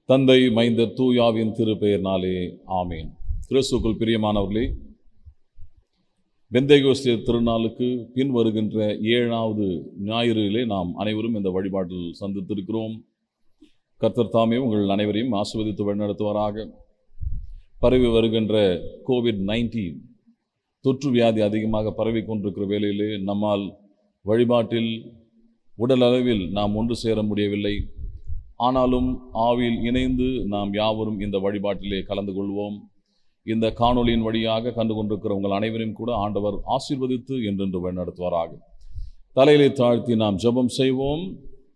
தந்தை மைந்தர் தூயாவின் திருப்பெயர்னாலே ஆமேன் கிறிஸ்துக்குள் பிரியமானவர்களே பெந்தைகோஸ்திய திருநாளுக்கு பின் வருகின்ற ஏழாவது ஞாயிறிலே நாம் அனைவரும் இந்த வழிபாட்டில் சந்தித்திருக்கிறோம் கர்த்தர் தாமே உங்கள் அனைவரையும் ஆசிர்வதித்து வழிநடத்துவாராக பரவி வருகின்ற கோவிட் நைன்டீன் தொற்று வியாதி அதிகமாக பரவி கொண்டிருக்கிற வேளையிலே நம்மால் வழிபாட்டில் உடல் அளவில் நாம் ஒன்று சேர முடியவில்லை ஆனாலும் ஆவில் இணைந்து நாம் யாவரும் இந்த வழிபாட்டிலே கலந்து கொள்வோம் இந்த காணொளியின் வழியாக கண்டு கொண்டிருக்கிற உங்கள் அனைவரையும் கூட ஆண்டவர் ஆசீர்வதித்து என்றென்று வழிநடத்துவாராக தலையிலே தாழ்த்தி நாம் ஜெபம் செய்வோம்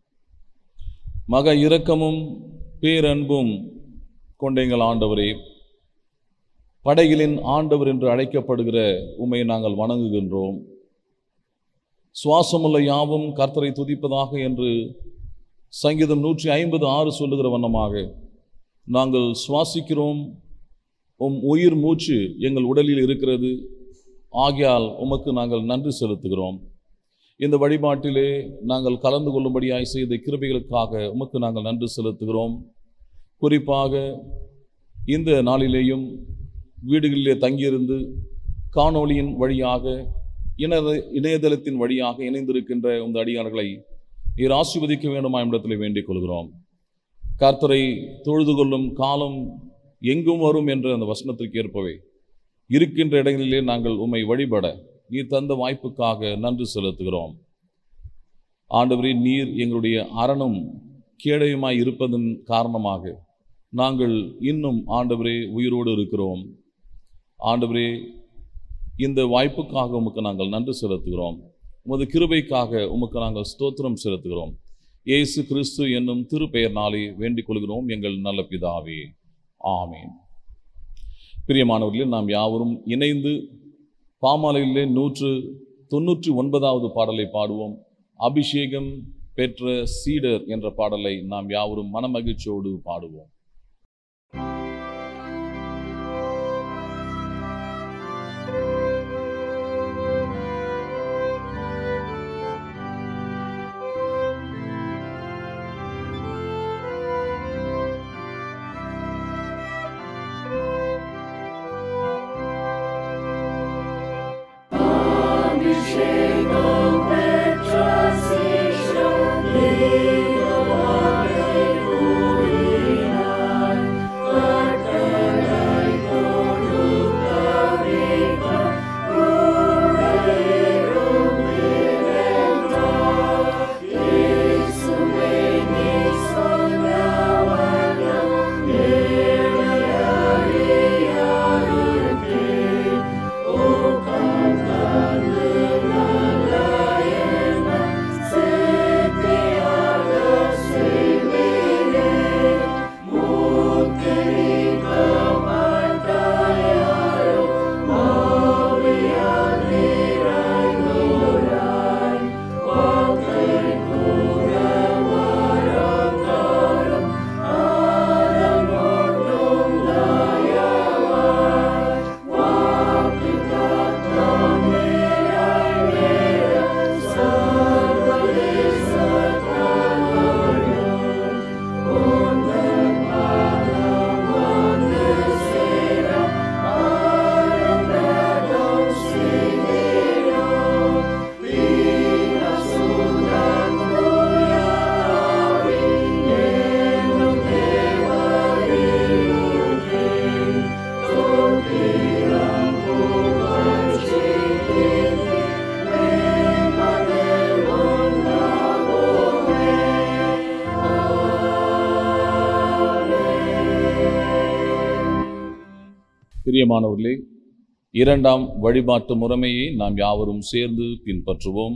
மக இரக்கமும் பேரன்பும் கொண்ட எங்கள் ஆண்டவரே படைகளின் ஆண்டவர் என்று அழைக்கப்படுகிற உம்மை நாங்கள் வணங்குகின்றோம் சுவாசமுள்ள யாவும் கர்த்தரை துதிப்பதாக என்று சங்கீதம் நூற்றி ஐம்பது ஆறு சொல்லுகிற வண்ணமாக நாங்கள் சுவாசிக்கிறோம் உம் உயிர் மூச்சு எங்கள் உடலில் இருக்கிறது ஆகையால் உமக்கு நாங்கள் நன்றி செலுத்துகிறோம் இந்த வழிபாட்டிலே நாங்கள் கலந்து கொள்ளும்படியாய் செய்த கிருபைகளுக்காக உமக்கு நாங்கள் நன்றி செலுத்துகிறோம் குறிப்பாக இந்த நாளிலேயும் வீடுகளிலே தங்கியிருந்து காணொளியின் வழியாக இணைய இணையதளத்தின் வழியாக இணைந்திருக்கின்ற இந்த அடியார்களை நீர் ஆசீர்வதிக்க வேண்டுமா இடத்தில் வேண்டிக் கொள்கிறோம் கர்த்தரை தொழுது கொள்ளும் காலம் எங்கும் வரும் என்ற அந்த வசனத்திற்கு ஏற்பவே இருக்கின்ற இடங்களிலே நாங்கள் உம்மை வழிபட நீர் தந்த வாய்ப்புக்காக நன்றி செலுத்துகிறோம் ஆண்டவரே நீர் எங்களுடைய அரணும் கேடயமாய் இருப்பதன் காரணமாக நாங்கள் இன்னும் ஆண்டவரே உயிரோடு இருக்கிறோம் ஆண்டவரே இந்த வாய்ப்புக்காக உமக்கு நாங்கள் நன்றி செலுத்துகிறோம் உமது கிருபைக்காக உமக்கு நாங்கள் ஸ்தோத்திரம் செலுத்துகிறோம் இயேசு கிறிஸ்து என்னும் திருப்பெயர்னாலே வேண்டிக் கொள்கிறோம் எங்கள் நல்ல பிதாவே ஆமீன் பிரியமானவர்களே நாம் யாவரும் இணைந்து பாமாலையிலே நூற்று தொன்னூற்றி ஒன்பதாவது பாடலை பாடுவோம் அபிஷேகம் பெற்ற சீடர் என்ற பாடலை நாம் யாவரும் மனமகிழ்ச்சியோடு பாடுவோம் பிரியமானவர்களே இரண்டாம் வழிபாட்டு முறைமையை நாம் யாவரும் சேர்ந்து பின்பற்றுவோம்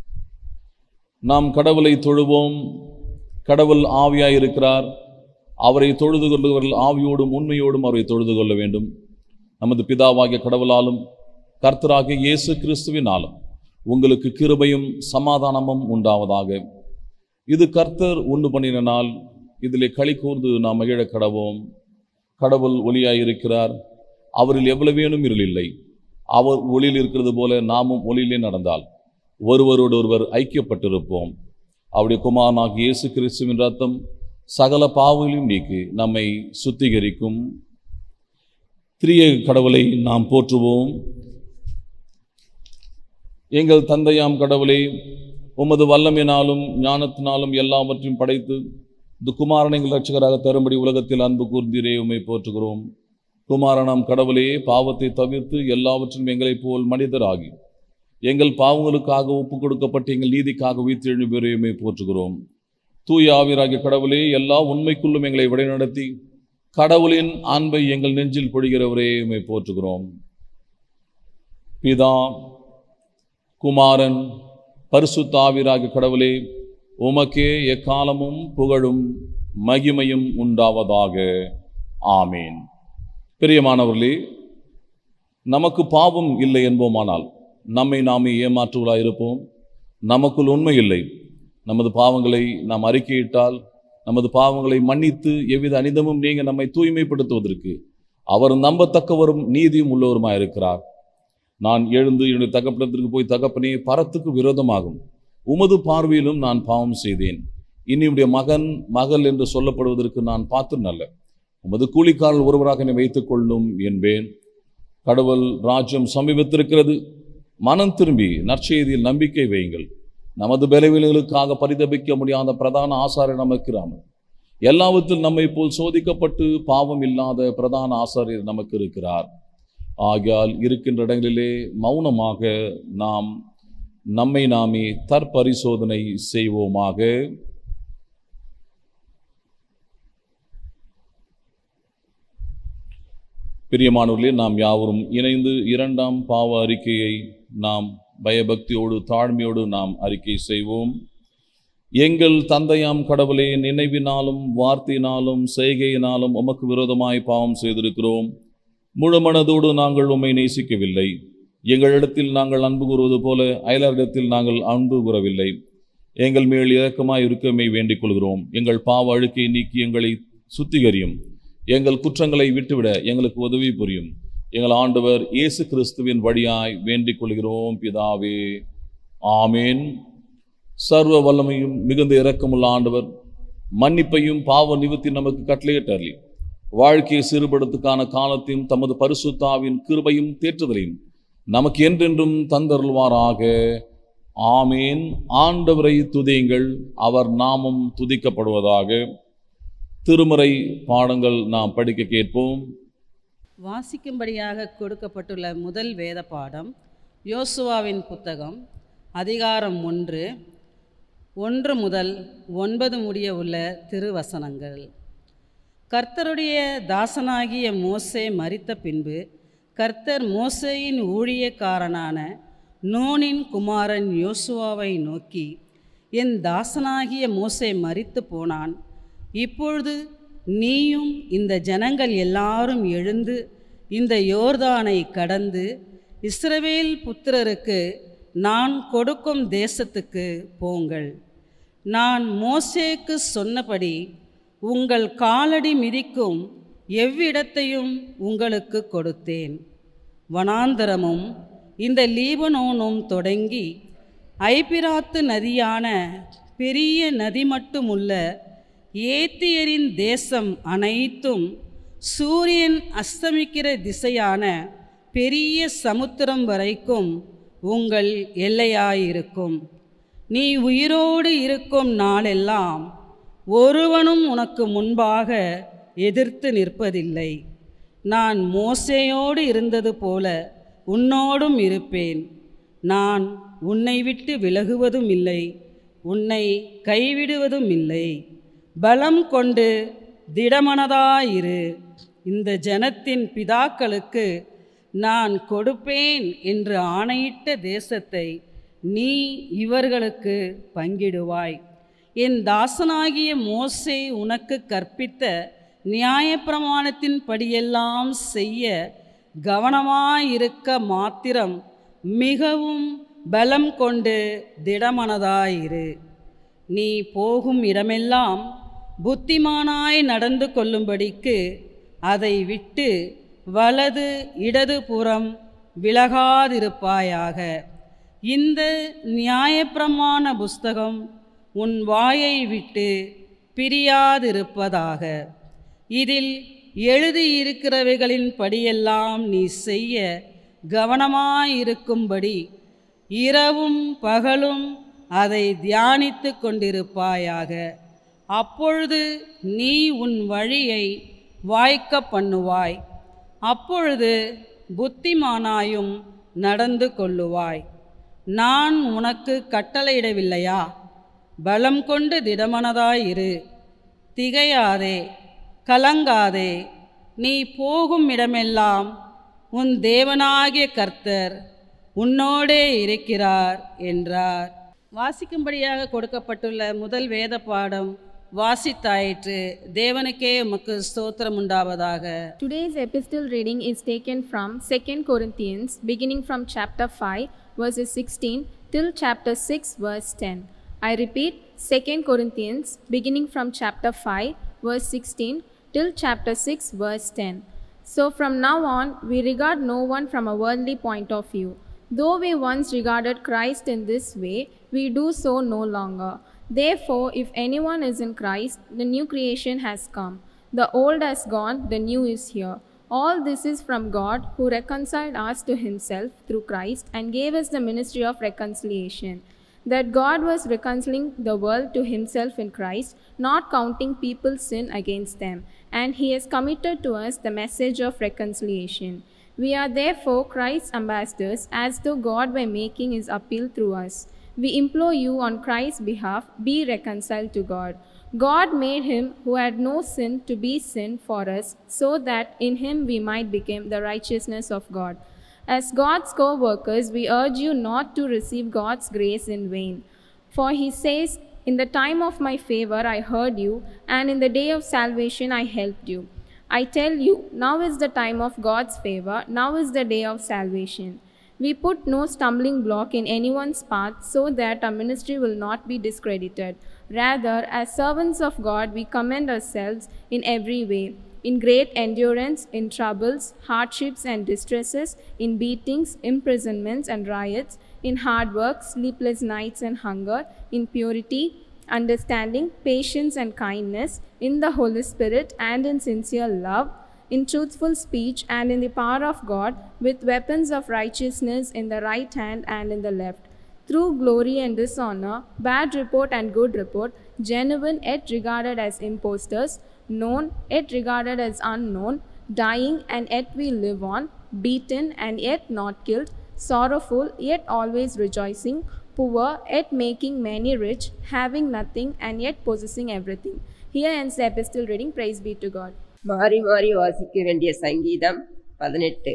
நாம் கடவுளை தொழுவோம் கடவுள் ஆவியாய் இருக்கிறார் அவரை தொழுது கொள்ளுகிறவர்கள் ஆவியோடும் உண்மையோடும் அவரை தொழுது கொள்ள வேண்டும் நமது பிதாவாகிய கடவுளாலும் கர்த்தராகிய இயேசு கிறிஸ்துவினாலும் உங்களுக்கு கிருபையும் சமாதானமும் உண்டாவதாக இது கர்த்தர் உண்டு பண்ணின நாள் இதிலே களி கூர்ந்து நாம் மகிழ கடவோம் கடவுள் ஒளியாய் இருக்கிறார் அவரில் எவ்வளவேனும் இருள் இல்லை அவர் ஒளியில் இருக்கிறது போல நாமும் ஒளியிலே நடந்தால் ஒருவரோடு ஒருவர் ஐக்கியப்பட்டிருப்போம் அவருடைய குமாரனாகிய இயேசு கிறிஸ்துவின் ரத்தம் சகல பாவங்களையும் நீக்கி நம்மை சுத்திகரிக்கும் திரிய கடவுளை நாம் போற்றுவோம் எங்கள் தந்தையாம் கடவுளே உமது வல்லமையினாலும் ஞானத்தினாலும் எல்லாவற்றையும் படைத்து இந்த குமாரனை எங்கள் ரட்சகராக தரும்படி உலகத்தில் அன்பு கூர்ந்தீரே உம்மை போற்றுகிறோம் குமாரனாம் கடவுளே பாவத்தை தவிர்த்து எல்லாவற்றிலும் எங்களைப் போல் மனிதராகி எங்கள் பாவங்களுக்காக ஒப்பு கொடுக்கப்பட்டு எங்கள் நீதிக்காக உயிர்த்தெழும் பெருமை போற்றுகிறோம் தூய ஆவிராகிய கடவுளே எல்லா உண்மைக்குள்ளும் எங்களை வழிநடத்தி கடவுளின் அன்பை எங்கள் நெஞ்சில் பொழிகிறவரே உம்மை போற்றுகிறோம் பிதா குமாரன் பரிசுத்த ஆவிராகிய கடவுளே உமக்கே எக்காலமும் புகழும் மகிமையும் உண்டாவதாக ஆமேன் பிரியமானவர்களே நமக்கு பாவம் இல்லை என்போமானால் நம்மை நாமே ஏமாற்றுவலாக இருப்போம் நமக்குள் உண்மை இல்லை நமது பாவங்களை நாம் அறிக்கையிட்டால் நமது பாவங்களை மன்னித்து எவ்வித அனிதமும் நீங்க நம்மை தூய்மைப்படுத்துவதற்கு அவர் நம்பத்தக்கவரும் நீதியும் உள்ளவருமாய் இருக்கிறார் நான் எழுந்து என்னுடைய தகப்பனத்திற்கு போய் தகப்பனே பரத்துக்கு விரோதமாகும் உமது பார்வையிலும் நான் பாவம் செய்தேன் இனியுடைய மகன் மகள் என்று சொல்லப்படுவதற்கு நான் பாத்திரம் அல்ல உமது கூலிக்காரல் ஒருவராக என்னை வைத்துக் கொள்ளும் என்பேன் கடவுள் ராஜ்யம் சமீபத்திருக்கிறது மனம் திரும்பி நற்செய்தியில் நம்பிக்கை வையுங்கள் நமது பலவீனங்களுக்காக பரிதபிக்க முடியாத பிரதான ஆசாரியர் நமக்கு ராமன் எல்லாவற்றில் நம்மை போல் சோதிக்கப்பட்டு பாவம் இல்லாத பிரதான ஆசாரியர் நமக்கு இருக்கிறார் ஆகையால் இருக்கின்ற இடங்களிலே மௌனமாக நாம் நம்மை நாமே தற்பரிசோதனை செய்வோமாக பிரியமானவர்களே நாம் யாவரும் இணைந்து இரண்டாம் பாவ அறிக்கையை நாம் பயபக்தியோடு தாழ்மையோடு நாம் அறிக்கை செய்வோம் எங்கள் தந்தையாம் கடவுளே நினைவினாலும் வார்த்தையினாலும் செய்கையினாலும் உமக்கு விரோதமாய் பாவம் செய்திருக்கிறோம் முழு மனதோடு நாங்கள் உம்மை நேசிக்கவில்லை எங்களிடத்தில் நாங்கள் அன்பு கூறுவது போல அயலரிடத்தில் நாங்கள் அன்பு கூறவில்லை எங்கள் மேல் இரக்கமாய் இருக்கமை வேண்டிக் கொள்கிறோம் எங்கள் பாவ அழுக்கை நீக்கி எங்களை சுத்திகரியும் எங்கள் குற்றங்களை விட்டுவிட எங்களுக்கு உதவி புரியும் எங்கள் ஆண்டவர் இயேசு கிறிஸ்துவின் வழியாய் வேண்டிக் கொள்கிறோம் பிதாவே ஆமேன் சர்வ வல்லமையும் மிகுந்த இரக்கமுள்ள ஆண்டவர் மன்னிப்பையும் பாவ நிவர்த்தி நமக்கு கட்டளையிட்டறி வாழ்க்கையை சீர்படுத்துக்கான காலத்தையும் தமது பரிசுத்தாவின் கிருபையும் தேற்றுதலையும் நமக்கு என்றென்றும் தந்தருள்வாராக ஆமேன் ஆண்டவரை துதியுங்கள் அவர் நாமம் துதிக்கப்படுவதாக திருமறை பாடங்கள் நாம் படிக்க கேட்போம் வாசிக்கும்படியாக கொடுக்கப்பட்டுள்ள முதல் வேத பாடம் யோசுவாவின் புத்தகம் அதிகாரம் ஒன்று ஒன்று முதல் ஒன்பது முடிய உள்ள திருவசனங்கள் கர்த்தருடைய தாசனாகிய மோசே மரித்த பின்பு கர்த்தர் மோசேயின் ஊழியக்காரனான நோனின் குமாரன் யோசுவாவை நோக்கி என் தாசனாகிய மோசே மரித்து போனான் இப்பொழுது நீயும் இந்த ஜனங்கள் எல்லாரும் எழுந்து இந்த யோர்தானை கடந்து இஸ்ரவேல் புத்திரருக்கு நான் கொடுக்கும் தேசத்துக்கு போங்கள் நான் மோசேக்கு சொன்னபடி உங்கள் காலடி மிதிக்கும் எவ்விடத்தையும் உங்களுக்கு கொடுத்தேன் வனாந்தரமும் இந்த லீபனோனும் தொடங்கி ஐபிராத்து நதியான பெரிய நதி மட்டுமுள்ள ஏத்தியரின் தேசம் அனைத்தும் சூரியன் அஸ்தமிக்கிற திசையான பெரிய சமுத்திரம் வரைக்கும் உங்கள் எல்லையாயிருக்கும் நீ உயிரோடு இருக்கும் நாளெல்லாம் ஒருவனும் உனக்கு முன்பாக எதிர்த்து நிற்பதில்லை நான் மோசேயோடு இருந்தது போல உன்னோடும் இருப்பேன் நான் உன்னை விட்டு விலகுவதும் இல்லை உன்னை கைவிடுவதும் இல்லை பலம் கொண்டு திடமனதாயிரு இந்த ஜனத்தின் பிதாக்களுக்கு நான் கொடுப்பேன் என்று ஆணையிட்ட தேசத்தை நீ இவர்களுக்கு பங்கிடுவாய் என் தாசனாகிய மோசே உனக்கு கற்பித்த நியாயப்பிரமாணத்தின் படியெல்லாம் செய்ய கவனமாயிருக்க மாத்திரம் மிகவும் பலம் கொண்டு திடமனதாயிரு நீ போகும் இடமெல்லாம் புத்திமானாய் நடந்து கொள்ளும்படிக்கு அதை விட்டு வலது இடது புறம் விலகாதிருப்பாயாக இந்த நியாயப்பிரமாண புஸ்தகம் உன் வாயை விட்டு பிரியாதிருப்பதாக இதில் எழுதியிருக்கிறவைகளின் படியெல்லாம் நீ செய்ய கவனமாயிருக்கும்படி இரவும் பகலும் அதை தியானித்து கொண்டிருப்பாயாக அப்பொழுது நீ உன் வழியை வாய்க்க பண்ணுவாய் அப்பொழுது புத்திமானாயும் நடந்து கொள்ளுவாய் நான் உனக்கு கட்டளையிடவில்லையா பலம் கொண்டு திடமனதாயிரு திகையாதே கலங்காதே நீ போகும் இடமெல்லாம் உன் தேவனாகிய கர்த்தர் உன்னோடே இருக்கிறார் என்றார் வாசிக்கும்படியாக கொடுக்கப்பட்டுள்ள முதல் வேத பாடம் வாசித்தாயிற்று தேவனுக்கே உமக்கு ஸ்தோத்திரம் உண்டாவதாக Today's epistle reading is taken from 2 Corinthians, beginning from chapter 5, verses 16 till chapter 6, verse 10. I repeat, 2 Corinthians, beginning from chapter 5, verse 16 till chapter 6, verse 10. So from now on, we regard no one from a worldly point of view. Though we once regarded Christ in this way, we do so no longer. Therefore, if anyone is in Christ, the new creation has come. The old has gone, the new is here. All this is from God, who reconciled us to himself through Christ and gave us the ministry of reconciliation. That God was reconciling the world to himself in Christ, not counting people's sin against them, and he has committed to us the message of reconciliation. We are therefore Christ's ambassadors, as though God were making his appeal through us. We implore you on Christ's behalf, be reconciled to God. God made him who had no sin to be sin for us, so that in him we might become the righteousness of God. As God's co workers, we urge you not to receive God's grace in vain. For he says, In the time of my favor I heard you, and in the day of salvation I helped you. I tell you, now is the time of God's favor, now is the day of salvation. We put no stumbling block in anyone's path so that our ministry will not be discredited. Rather, as servants of God, we commend ourselves in every way in great endurance, in troubles, hardships, and distresses, in beatings, imprisonments, and riots, in hard work, sleepless nights, and hunger, in purity, understanding, patience, and kindness, in the Holy Spirit, and in sincere love, in truthful speech, and in the power of God, with weapons of righteousness in the right hand and in the left. Through glory and dishonor, bad report and good report, genuine yet regarded as impostors, known yet regarded as unknown, dying and yet we live on, beaten and yet not killed, sorrowful yet always rejoicing, poor yet making many rich, having nothing and yet possessing everything. Here ends the epistle reading. Praise be to God. மாறி மாறி வாசிக்க வேண்டிய சங்கீதம் பதினெட்டு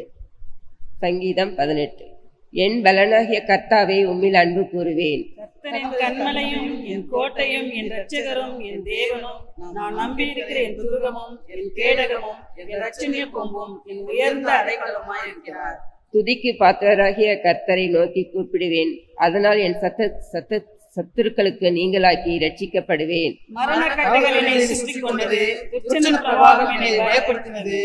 சங்கீதம் பதினெட்டு என் பலனாகிய கர்த்தாவே உம்மில் அன்பு கூறுவேன் கர்த்தரின் கண்மலையும் என் கோட்டையும் என் இரட்சகரும் என் தேவனும் நான் நம்பியிருக்கிற என் துருகமும் என் கேடகமும் என் இரட்சணிய கொம்பும் என் உயர்ந்த அடைக்கலமாயிருக்கிறார் துதிக்கு பாத்திரராகிய கர்த்தரை நோக்கி கூப்பிடுவேன் அதனால் என் சத்த சத்த சத்துருக்களுக்கு நீங்களாக்கி ரட்சிக்கப்படுவேன் மரண கட்டுகள் என்னை சிருஷ்டிக் கொண்டது துச்சன பிரவாகம் என்னை பயப்படுத்தினது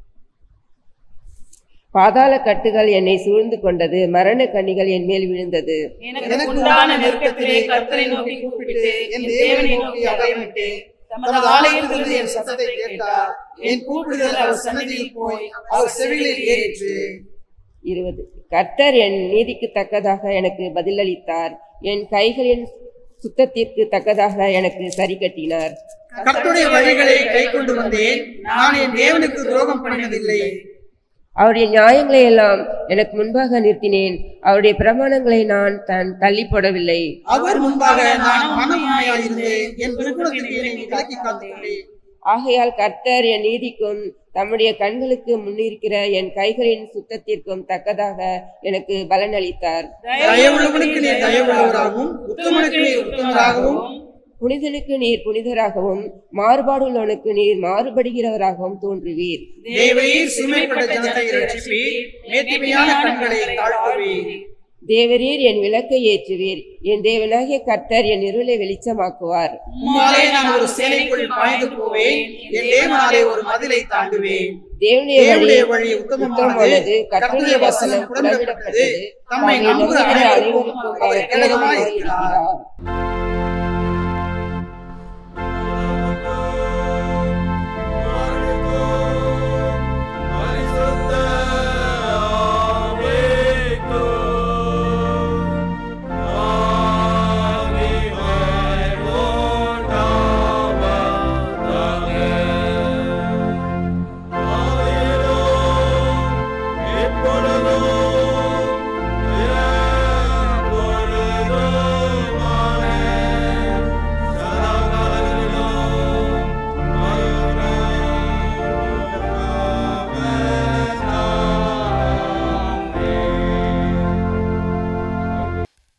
பாதாள கட்டுகள் என்னை சூழ்ந்து கொண்டது மரண கண்ணிகள் என் மேல் விழுந்தது எனக்கு உண்டான நெருக்கத்திலே கர்த்தரை நோக்கி கூப்பிட்டு என் தேவனை நோக்கி அபயமிட்டு தமது ஆலயத்திலிருந்து என் சத்தத்தை கேட்டார் என் கூப்பிடுதல் அவர் சன்னதியில் போய் அவர் செவிகளில் ஏறிற்று இருபது கர்த்தர் என் நீதிக்கு தக்கதாக எனக்கு பதிலளித்தார் என் கைகளின் சுத்தத்திற்கு தக்கதாக எனக்கு சரி கட்டினார் கர்த்தருடைய வழிகளை கை கொண்டு வந்தேன் நான் என் தேவனுக்கு துரோகம் பண்ணினதில்லை அவருடைய நியாயங்களை எல்லாம் எனக்கு முன்பாக நிறுத்தினேன் அவருடைய பிரமாணங்களை நான் தான் தள்ளி போடவில்லை அவர் முன்பாக நான் மனமாயிருந்து என் விருப்பத்திற்கு என்னை கலக்கி காத்துள்ளேன் ஆகையால் கர்த்தர் என் நீதிக்கும் தம்முடைய கண்களுக்கு முன்னிருக்கிற என் கைகளின் சுத்தத்திற்கும் தக்கதாக எனக்கு பலனளித்தார் தயவுள்ளவனுக்கு நீர் தயவுள்ளவராகவும் உத்தமனுக்கு நீர் உத்தமராகவும் புனிதனுக்கு நீர் புனிதராகவும் மாறுபாடுள்ளவனுக்கு நீர் மாறுபடுகிறவராகவும் தோன்றுவீர் தேவையில் சுமைப்பட்ட ஜனத்தை ரட்சிப்பீர் நேர்த்திமையான கண்களை தாழ்த்துவீர் தேவரீர் என் விளக்கை ஏற்றுவீர் என் தேவனாகிய கர்த்தர் என் இருளை வெளிச்சமாக்குவார் உம்மாலே நான் ஒரு சேலைக்குள் பாய்ந்து போவேன் என் தேவனாலே ஒரு மதிலை தாண்டுவேன் தேவனுடைய தேவனுடைய வழி வழி உத்தமமானது உத்தமமானது கர்த்தருடைய வசனம் புறவிடப்பட்டது தம்மை நம்புகிற அனைவருக்கும் அவர் கேடகமாய் இருக்கிறார் இருக்கிறார்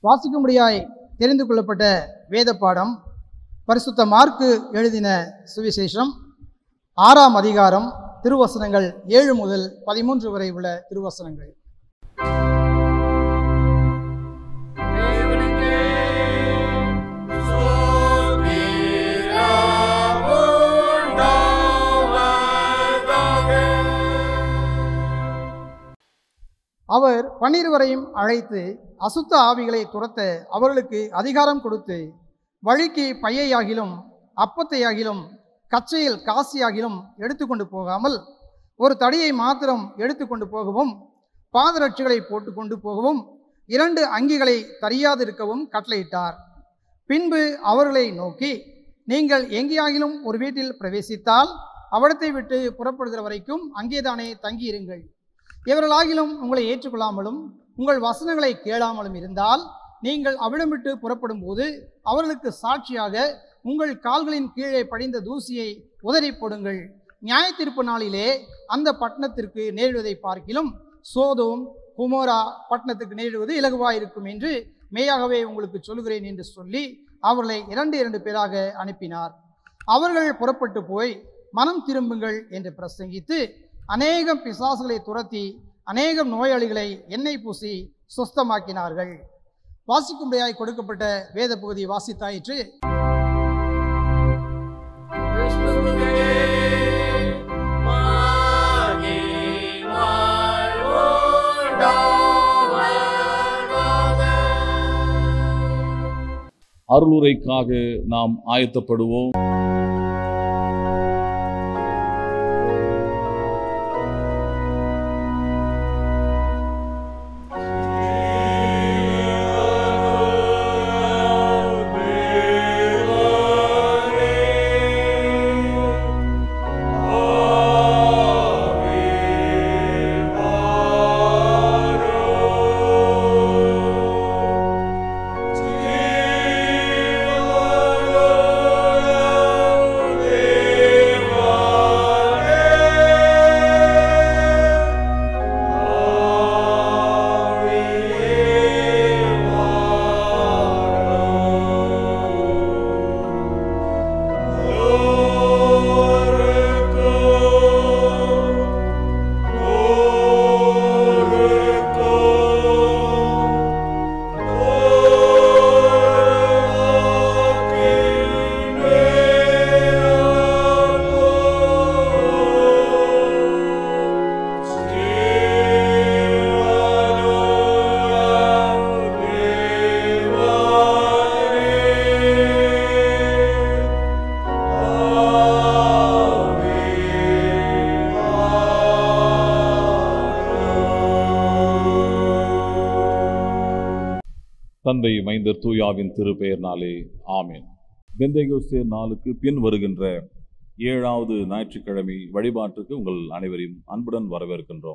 வாசிக்கும்படியாய் தெரிந்து கொள்ளப்பட்ட வேத பாடம் பரிசுத்த மார்க்கு எழுதின சுவிசேஷம் ஆறாம் அதிகாரம் திருவசனங்கள் ஏழு முதல் பதிமூன்று வரை உள்ள திருவசனங்கள் அவர் பன்னிருவரையும் அழைத்து அசுத்த ஆவிகளை துரத்த அவர்களுக்கு அதிகாரம் கொடுத்து வழிக்கு பையையாகிலும் அப்பத்தையாகிலும் கச்சையில் காசியாகிலும் எடுத்துக்கொண்டு போகாமல் ஒரு தடியை மாத்திரம் எடுத்துக்கொண்டு போகவும் பாதரட்சிகளை போட்டுக்கொண்டு போகவும் இரண்டு அங்கிகளை தரியாதிருக்கவும் கட்டளையிட்டார் பின்பு அவர்களை நோக்கி நீங்கள் எங்கேயாகிலும் ஒரு வீட்டில் பிரவேசித்தால் அவ்விடத்தை விட்டு புறப்படுகிற வரைக்கும் அங்கேதானே தங்கியிருங்கள் இவர்களாகிலும் உங்களை ஏற்றுக்கொள்ளாமலும் உங்கள் வசனங்களை கேளாமலும் இருந்தால் நீங்கள் அவ்விடம் விட்டு புறப்படும் போது அவர்களுக்கு சாட்சியாக உங்கள் கால்களின் கீழே படிந்த தூசியை உதறி போடுங்கள் நியாயத்தீர்ப்பு நாளிலே அந்த பட்டணத்திற்கு நேரிடுவதை பார்க்கிலும் சோதோம் குமோரா பட்டணத்துக்கு நேரிடுவது இலகுவாயிருக்கும் என்று மெய்யாகவே உங்களுக்கு சொல்கிறேன் என்று சொல்லி அவர்களை இரண்டு இரண்டு பேராக அனுப்பினார் அவர்கள் புறப்பட்டு போய் மனம் திரும்புங்கள் என்று பிரசங்கித்து அநேகம் பிசாசுகளை துரத்தி அநேகம் நோயாளிகளை எண்ணெய் பூசி சுஸ்தமாக்கினார்கள் வாசிக்கும்படியாய் கொடுக்கப்பட்ட வேத பகுதி வாசித்தாயிற்று அருளுரைக்காக நாம் ஆயத்தப்படுவோம் தந்தை மைந்தர் தூயாவின் திருப்பெயர்னாலே ஆமேன் பெந்தைகோஸ்தே நாளுக்கு பின் வருகின்ற ஏழாவது ஞாயிற்றுக்கிழமை வழிபாட்டுக்கு உங்கள் அனைவரையும் அன்புடன் வரவேற்கின்றோம்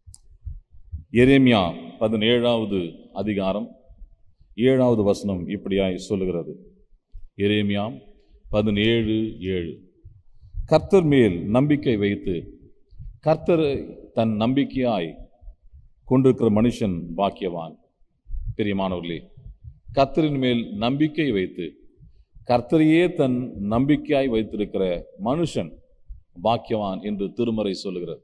எரேமியா பதினேழாவது அதிகாரம் ஏழாவது வசனம் இப்படியாய் சொல்லுகிறது எரேமியா பதினேழு ஏழு கர்த்தர் மேல் நம்பிக்கை வைத்து கர்த்தரை தன் நம்பிக்கையாய் கொண்டிருக்கிற மனுஷன் பாக்கியவான் பிரியமானவர்களே கர்த்தரின் மேல் நம்பிக்கை வைத்து கர்த்தரையே தன் நம்பிக்கையாய் வைத்திருக்கிற மனுஷன் பாக்கியவான் என்று திருமறை சொல்லுகிறது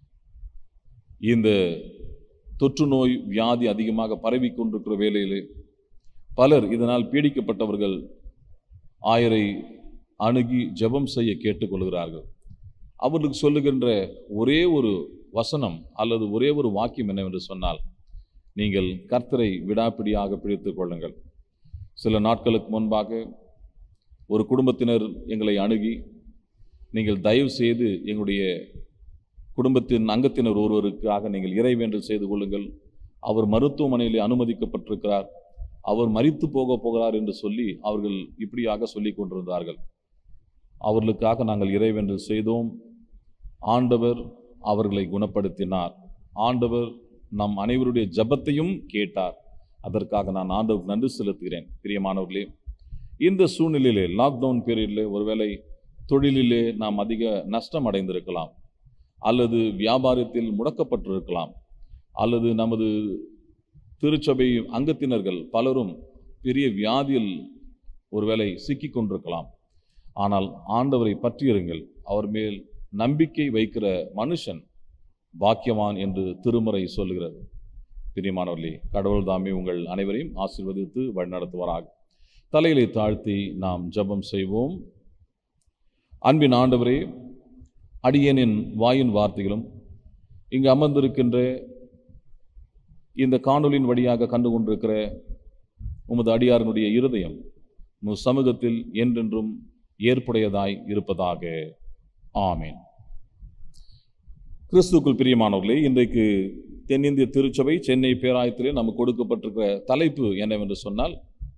இந்த தொற்று நோய் வியாதி அதிகமாக பரவி கொண்டிருக்கிற வேளையிலே பலர் இதனால் பீடிக்கப்பட்டவர்கள் ஆயரை அணுகி ஜெபம் செய்ய கேட்டுக்கொள்கிறார்கள் அவர்களுக்கு சொல்லுகின்ற ஒரே ஒரு வசனம் அல்லது ஒரே ஒரு வாக்கியம் என்னவென்று சொன்னால் நீங்கள் கர்த்தரை விடாப்பிடியாக பிடித்துக் கொள்ளுங்கள் சில நாட்களுக்கு முன்பாக ஒரு குடும்பத்தினர் எங்களை அணுகி நீங்கள் தயவு செய்து எங்களுடைய குடும்பத்தின் அங்கத்தினர் ஒருவருக்காக நீங்கள் இறைவேண்டல் செய்து கொள்ளுங்கள் அவர் மருத்துவமனையில் அனுமதிக்கப்பட்டிருக்கிறார் அவர் மரித்து போக போகிறார் என்று சொல்லி அவர்கள் இப்படியாக சொல்லி கொண்டிருந்தார்கள் அவர்களுக்காக நாங்கள் இறைவேண்டல் செய்தோம் ஆண்டவர் அவர்களை குணப்படுத்தினார் ஆண்டவர் நம் அனைவருடைய ஜபத்தையும் கேட்டார் அதற்காக நான் ஆண்டவருக்கு நன்றி செலுத்துகிறேன் பிரியமானவர்களே இந்த சூழ்நிலையிலே லாக்டவுன் பீரியடில் ஒருவேளை தொழிலிலே நாம் அதிக நஷ்டம் அடைந்திருக்கலாம் அல்லது வியாபாரத்தில் முடக்கப்பட்டிருக்கலாம் அல்லது நமது திருச்சபை அங்கத்தினர்கள் பலரும் பெரிய வியாதியில் ஒருவேளை சிக்கிக் கொண்டிருக்கலாம் ஆனால் ஆண்டவரை பற்றியிருங்கள் அவர் மேல் நம்பிக்கை வைக்கிற மனுஷன் பாக்கியவான் என்று திருமறை சொல்லுகிறது பிரியமானவர்களே கடவுள் தாமே உங்கள் அனைவரையும் ஆசீர்வதித்து வழிநடத்துவாராக தலையிலே தாழ்த்தி நாம் ஜெபம் செய்வோம் அன்பின் ஆண்டவரே அடியேனின் வாயின் வார்த்தைகளும் இங்கு அமர்ந்திருக்கின்ற இந்த காணொலியின் வழியாக கண்டு கொண்டிருக்கிற உமது அடியாரனுடைய இருதயம் உமது சமூகத்தில் என்றென்றும் ஏற்புடையதாய் இருப்பதாக ஆமேன் கிறிஸ்துக்குள் பிரியமானவர்களே இன்றைக்கு தென்னிந்திய திருச்சபை சென்னை பேராயத்திலே நமக்கு கொடுக்கப்பட்டிருக்கிற தலைப்பு என்னவென்று சொன்னால்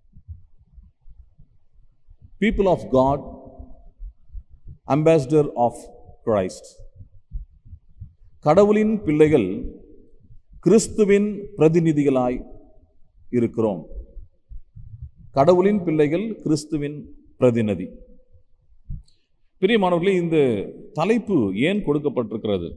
people of God ambassador of Christ கடவுளின் பிள்ளைகள் கிறிஸ்துவின் பிரதிநிதிகளாய் இருக்கிறோம் கடவுளின் பிள்ளைகள் கிறிஸ்துவின் பிரதிநிதி பிரியமானவர்களே இந்த தலைப்பு ஏன் கொடுக்கப்பட்டிருக்கிறது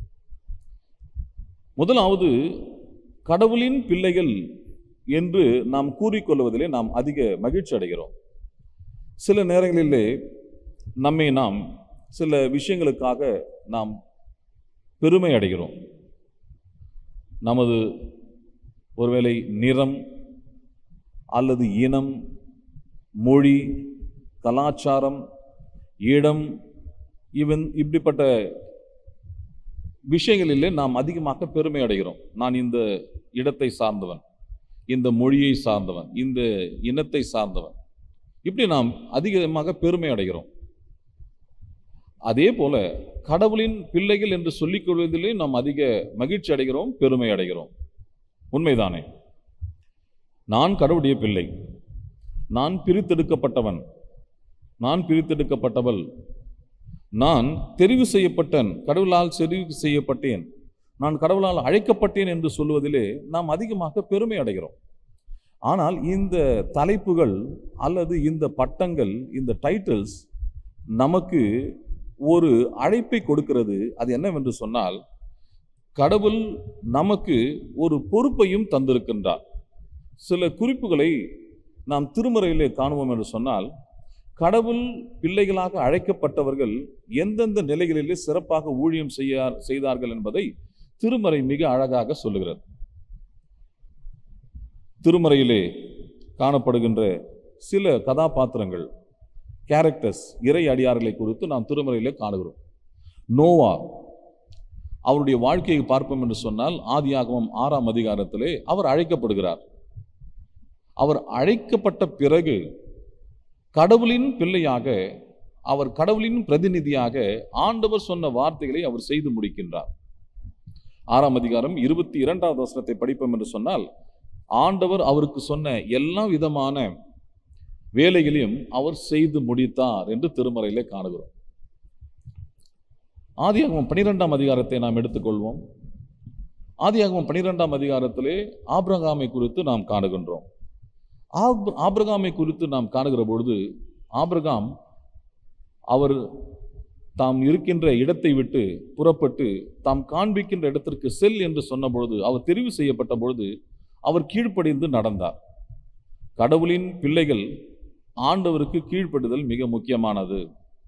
முதலாவது கடவுளின் பிள்ளைகள் என்று நாம் கூறிக்கொள்வதிலே நாம் அதிக மகிழ்ச்சி அடைகிறோம் சில நேரங்களிலே நம்மை நாம் சில விஷயங்களுக்காக நாம் பெருமை அடைகிறோம் நமது ஒருவேளை நிறம் அல்லது இனம் மொழி கலாச்சாரம் இடம் இவன் இப்படிப்பட்ட விஷயங்களிலே நாம் அதிகமாக பெருமை அடைகிறோம் நான் இந்த இடத்தை சார்ந்தவன் இந்த மொழியை சார்ந்தவன் இந்த இனத்தை சார்ந்தவன் இப்படி நாம் அதிகமாக பெருமை அடைகிறோம் அதே போல கடவுளின் பிள்ளைகள் என்று சொல்லிக் கொள்வதிலே நாம் அதிக மகிழ்ச்சி அடைகிறோம் பெருமை அடைகிறோம் உண்மைதானே நான் கடவுளுடைய பிள்ளை நான் பிரித்தெடுக்கப்பட்டவன் நான் பிரித்தெடுக்கப்பட்டவள் நான் தெரிவு செய்யப்பட்டேன் கடவுளால் தெரிவு செய்யப்பட்டேன் நான் கடவுளால் அழைக்கப்பட்டேன் என்று சொல்வதிலே நாம் அதிகமாக பெருமை அடைகிறோம் ஆனால் இந்த தலைப்புகள் அல்லது இந்த பட்டங்கள் இந்த டைட்டில்ஸ் நமக்கு ஒரு அழைப்பை கொடுக்கிறது அது என்னவென்று சொன்னால் கடவுள் நமக்கு ஒரு பொறுப்பையும் தந்திருக்கின்றார் சில குறிப்புகளை நாம் திருமறையிலே காணுவோம் என்று சொன்னால் கடவுள் பிள்ளைகளாக அழைக்கப்பட்டவர்கள் எந்தெந்த நிலைகளிலே சிறப்பாக ஊழியம் செய்ய செய்தார்கள் என்பதை திருமறை மிக அழகாக சொல்லுகிறது திருமறையிலே காணப்படுகின்ற சில கதாபாத்திரங்கள் கேரக்டர்ஸ் இறை அடியார்களை குறித்து நாம் திருமறையிலே காணுகிறோம் நோவா அவருடைய வாழ்க்கையை பார்ப்போம் என்று சொன்னால் ஆதியாகமம் ஆறாம் அதிகாரத்திலே அவர் அழைக்கப்படுகிறார் அவர் அழைக்கப்பட்ட பிறகு கடவுளின் பிள்ளையாக அவர் கடவுளின் பிரதிநிதியாக ஆண்டவர் சொன்ன வார்த்தைகளை அவர் செய்து முடிக்கின்றார் ஆறாம் அதிகாரம் இருபத்தி இரண்டாவது வசனத்தை படிப்போம் என்று சொன்னால் ஆண்டவர் அவருக்கு சொன்ன எல்லா விதமான வேலைகளையும் அவர் செய்து முடித்தார் என்று திருமறையிலே காணுகிறோம் ஆதியாகமம் பனிரெண்டாம் அதிகாரத்தை நாம் எடுத்துக்கொள்வோம் ஆதியாகமம் பனிரெண்டாம் அதிகாரத்திலே ஆபிரகாமை குறித்து நாம் காணுகின்றோம் ஆப் ஆபிரகாமை குறித்து நாம் காணுகிற பொழுது ஆபிரகாம் அவர் தாம் இருக்கின்ற இடத்தை விட்டு புறப்பட்டு தாம் காண்பிக்கின்ற இடத்திற்கு செல் என்று சொன்ன பொழுது அவர் தெரிவு செய்யப்பட்ட பொழுது அவர் கீழ்ப்படிந்து நடந்தார் கடவுளின் பிள்ளைகள் ஆண்டவருக்கு கீழ்ப்படுதல் மிக முக்கியமானது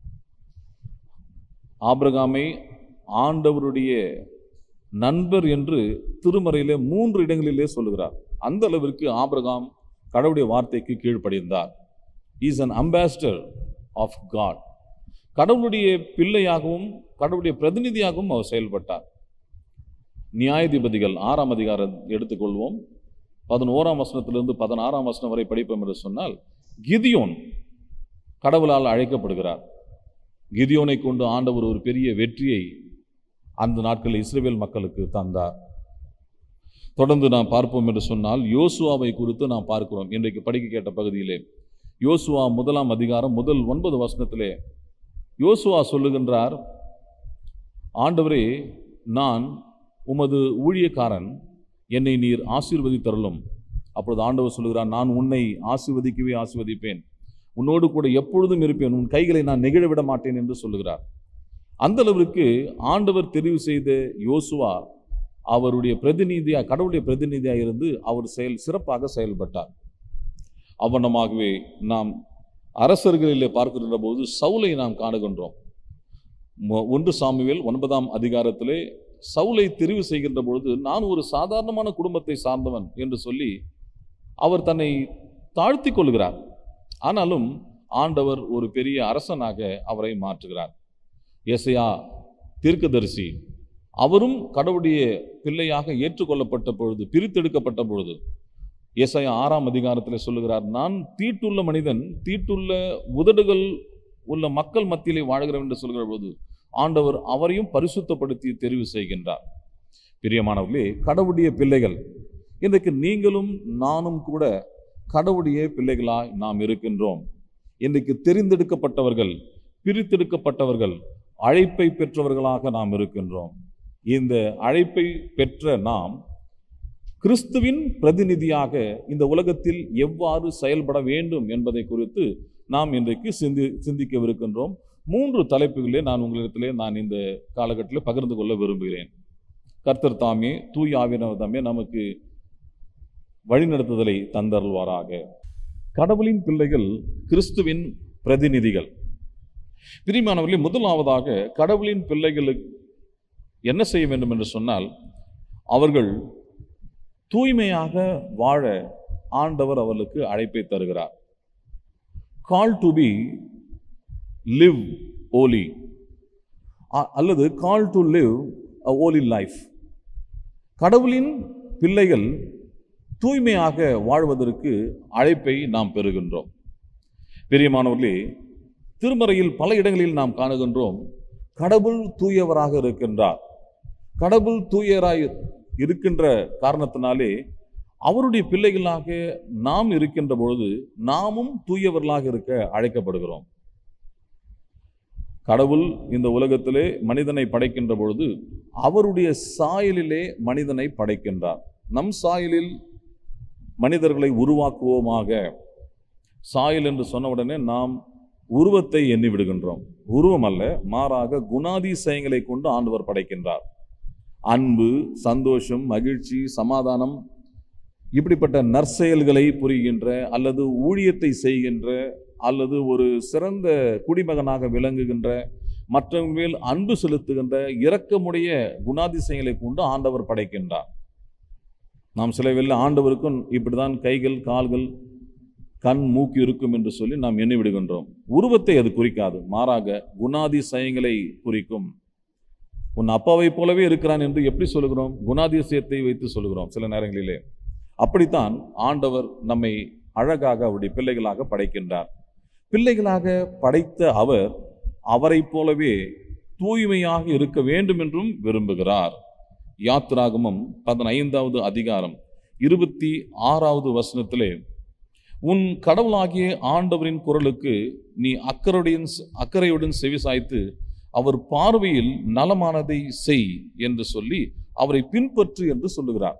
ஆபிரகாமை ஆண்டவருடைய நண்பர் என்று திருமறையிலே மூன்று இடங்களிலே சொல்லுகிறார் அந்த அளவிற்கு ஆபிரகாம் கடவுளுடைய வார்த்தைக்கு கீழ்ப்படிந்தார் is an ambassador of God கடவுளுடைய பிள்ளையாகவும் கடவுளுடைய பிரதிநிதியாகவும் அவர் செயல்பட்டார் நியாயாதிபதிகள் ஆறாம் அதிகாரம் எடுத்துக்கொள்வோம் பதினோராம் வசனத்திலிருந்து பதினாறாம் வசனம் வரை படிப்போம் என்று சொன்னால் கிதியோன் கடவுளால் அழைக்கப்படுகிறார் கிதியோனை கொண்டு ஆண்டவர் ஒரு பெரிய வெற்றியை அந்த நாட்களில் இஸ்ரேல் மக்களுக்கு தந்தார் தொடர்ந்து நாம் பார்ப்போம் என்று சொன்னால் யோசுவாவை குறித்து நாம் பார்க்கிறோம் இன்றைக்கு படிக்க கேட்ட பகுதியிலே யோசுவா முதலாம் அதிகாரம் முதல் ஒன்பது வசனத்திலே யோசுவா சொல்லுகின்றார் ஆண்டவரே நான் உமது ஊழியக்காரன் என்னை நீர் ஆசீர்வதித்தருளும் அப்பொழுது ஆண்டவர் சொல்லுகிறார் நான் உன்னை ஆசீர்வதிக்கவே ஆசீர்வதிப்பேன் உன்னோடு கூட எப்பொழுதும் இருப்பேன் உன் கைகளை நான் நெகிழ விட மாட்டேன் என்று சொல்லுகிறார் அந்த அளவிற்கு ஆண்டவர் தெரிவு செய்த யோசுவா அவருடைய பிரதிநிதியா கடவுளுடைய பிரதிநிதியாக இருந்து அவர் செயல் சிறப்பாக செயல்பட்டார் அவ்வண்ணமாகவே நாம் அரசர்களிலே பார்க்கின்ற போது சவுலை நாம் காணுகின்றோம் மொ- ஒன்று சாமுவேல் ஒன்பதாம் அதிகாரத்திலே சவுலை தெரிவு செய்கின்ற பொழுது நான் ஒரு சாதாரணமான குடும்பத்தை சார்ந்தவன் என்று சொல்லி அவர் தன்னை தாழ்த்தி கொள்கிறார் ஆனாலும் ஆண்டவர் ஒரு பெரிய அரசனாக அவரை மாற்றுகிறார் எசையா தீர்க்கதரிசி அவரும் கடவுளுடைய பிள்ளையாக ஏற்றுக்கொள்ளப்பட்ட பொழுது பிரித்தெடுக்கப்பட்ட பொழுது எசையா ஆறாம் அதிகாரத்தில் சொல்லுகிறார் நான் தீட்டுள்ள மனிதன் தீட்டுள்ள உதடுகள் உள்ள மக்கள் மத்தியிலே வாழ்கிறவன் என்று சொல்கிற போது ஆண்டவர் அவரையும் பரிசுத்தப்படுத்தி தெரிவு செய்கின்றார் பிரியமானவர்களே கடவுளுடைய பிள்ளைகள் இன்றைக்கு நீங்களும் நானும் கூட கடவுளுடைய பிள்ளைகளாய் நாம் இருக்கின்றோம் இன்றைக்கு தெரிந்தெடுக்கப்பட்டவர்கள் பிரித்தெடுக்கப்பட்டவர்கள் அழைப்பை பெற்றவர்களாக நாம் இருக்கின்றோம் இந்த அழைப்பை பெற்ற நாம் கிறிஸ்துவின் பிரதிநிதியாக இந்த உலகத்தில் எவ்வாறு செயல்பட வேண்டும் என்பதை குறித்து நாம் இன்றைக்கு சிந்தி சிந்திக்கவிருக்கின்றோம் மூன்று தலைப்புகளிலே நான் உங்களிடத்திலே நான் இந்த காலகட்டத்தில் பகிர்ந்து கொள்ள விரும்புகிறேன் கர்த்தர் தாமே தூய் ஆவியனர் தாமே நமக்கு வழிநடத்துதலை தந்தருள்வாராக கடவுளின் பிள்ளைகள் கிறிஸ்துவின் பிரதிநிதிகள் பிரிமானவர்களே முதலாவதாக கடவுளின் பிள்ளைகளுக்கு என்ன செய்ய வேண்டும் என்று சொன்னால் அவர்கள் தூய்மையாக வாழ ஆண்டவர் அவர்களுக்கு அழைப்பை தருகிறார் call to be live holy அல்லது call to live a holy life கடவுளின் பிள்ளைகள் தூய்மையாக வாழ்வதற்கு அழைப்பை நாம் பெறுகின்றோம் பிரியமானவர்களே திருமறையில் பல இடங்களில் நாம் காணுகின்றோம் கடவுள் தூயவராக இருக்கின்றார் கடவுள் தூயராய் இருக்கின்ற காரணத்தினாலே அவருடைய பிள்ளைகளாக நாம் இருக்கின்ற பொழுது நாமும் தூயவர்களாக இருக்க அழைக்கப்படுகிறோம் கடவுள் இந்த உலகத்திலே மனிதனை படைக்கின்ற பொழுது அவருடைய சாயலிலே மனிதனை படைக்கின்றார் நம் சாயலில் மனிதர்களை உருவாக்குவோமாக சாயல் என்று சொன்ன உடனே நாம் உருவத்தை எண்ணி விடுகின்றோம் உருவம் அல்ல மாறாக குணாதிசயங்களை கொண்டு ஆண்டவர் படைக்கின்றார் அன்பு சந்தோஷம் மகிழ்ச்சி சமாதானம் இப்படிப்பட்ட நற்செயல்களை புரிகின்ற அல்லது ஊழியத்தை செய்கின்ற அல்லது ஒரு சிறந்த குடிமகனாக விளங்குகின்ற மற்றவங்க மேல் அன்பு செலுத்துகின்ற இரக்கமுடைய குணாதிசயங்களை கொண்டு ஆண்டவர் படைக்கின்றார் நாம் சில வேளை ஆண்டவருக்கும் இப்படிதான் கைகள் கால்கள் கண் மூக்கு இருக்கும் என்று சொல்லி நாம் எண்ணி விடுகின்றோம் உருவத்தை அது குறிக்காது மாறாக குணாதிசயங்களை குறிக்கும் உன் அப்பாவை போலவே இருக்கிறான் என்று எப்படி சொல்லுகிறோம் குணாதிசயத்தை வைத்து சொல்லுகிறோம் சில நேரங்களிலே அப்படித்தான் ஆண்டவர் நம்மை அழகாக அவருடைய பிள்ளைகளாக படைக்கின்றார் பிள்ளைகளாக படைத்த அவர் அவரைப் போலவே தூய்மையாக இருக்க வேண்டும் என்றும் விரும்புகிறார் யாத்ராகமம் பதினைந்தாவது அதிகாரம் இருபத்தி ஆறாவது வசனத்திலே உன் கடவுளாகிய ஆண்டவரின் குரலுக்கு நீ அக்கறையுடன் அக்கறையுடன் செவிசாய்த்து அவர் பார்வையில் நலமானதை செய் என்று சொல்லி அவரை பின்பற்று என்று சொல்லுகிறார்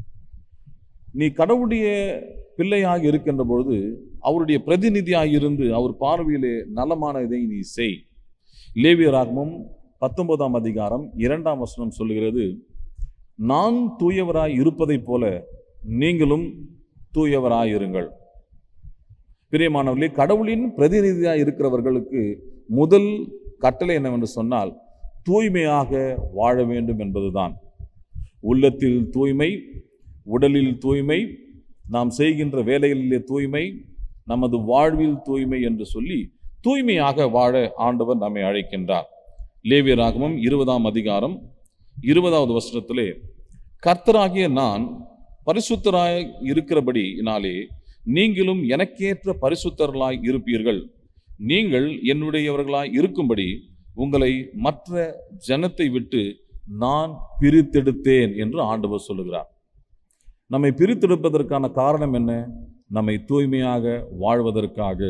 நீ கடவுளுடைய பிள்ளையாக இருக்கின்ற பொழுது அவருடைய பிரதிநிதியாக இருந்து அவர் பார்வையிலே நலமானதை நீ செய் லேவியராகமும் பத்தொன்பதாம் அதிகாரம் இரண்டாம் வசனம் சொல்லுகிறது நான் தூயவராய் இருப்பதைப் போல நீங்களும் தூயவராய் இருங்கள் பிரியமானவர்களே கடவுளின் பிரதிநிதியாக இருக்கிறவர்களுக்கு முதல் கட்டளை என்னவென்று சொன்னால் தூய்மையாக வாழ வேண்டும் என்பதுதான் உள்ளத்தில் தூய்மை உடலில் தூய்மை நாம் செய்கின்ற வேலைகளிலே தூய்மை நமது வாழ்வில் தூய்மை என்று சொல்லி தூய்மையாக வாழ ஆண்டவர் நம்மை அழைக்கின்றார் லேவியராகமம் இருபதாம் அதிகாரம் இருபதாவது வருஷத்திலே கர்த்தராகிய நான் பரிசுத்தராய் இருக்கிறபடியினாலே நீங்களும் எனக்கேற்ற பரிசுத்தர்களாய் இருப்பீர்கள் நீங்கள் என்னுடையவர்களாய் இருக்கும்படி உங்களை மற்ற ஜனத்தை விட்டு நான் பிரித்தெடுத்தேன் என்று ஆண்டவர் சொல்லுகிறார் நம்மை பிரித்தெடுப்பதற்கான காரணம் என்ன நம்மை தூய்மையாக வாழ்வதற்காக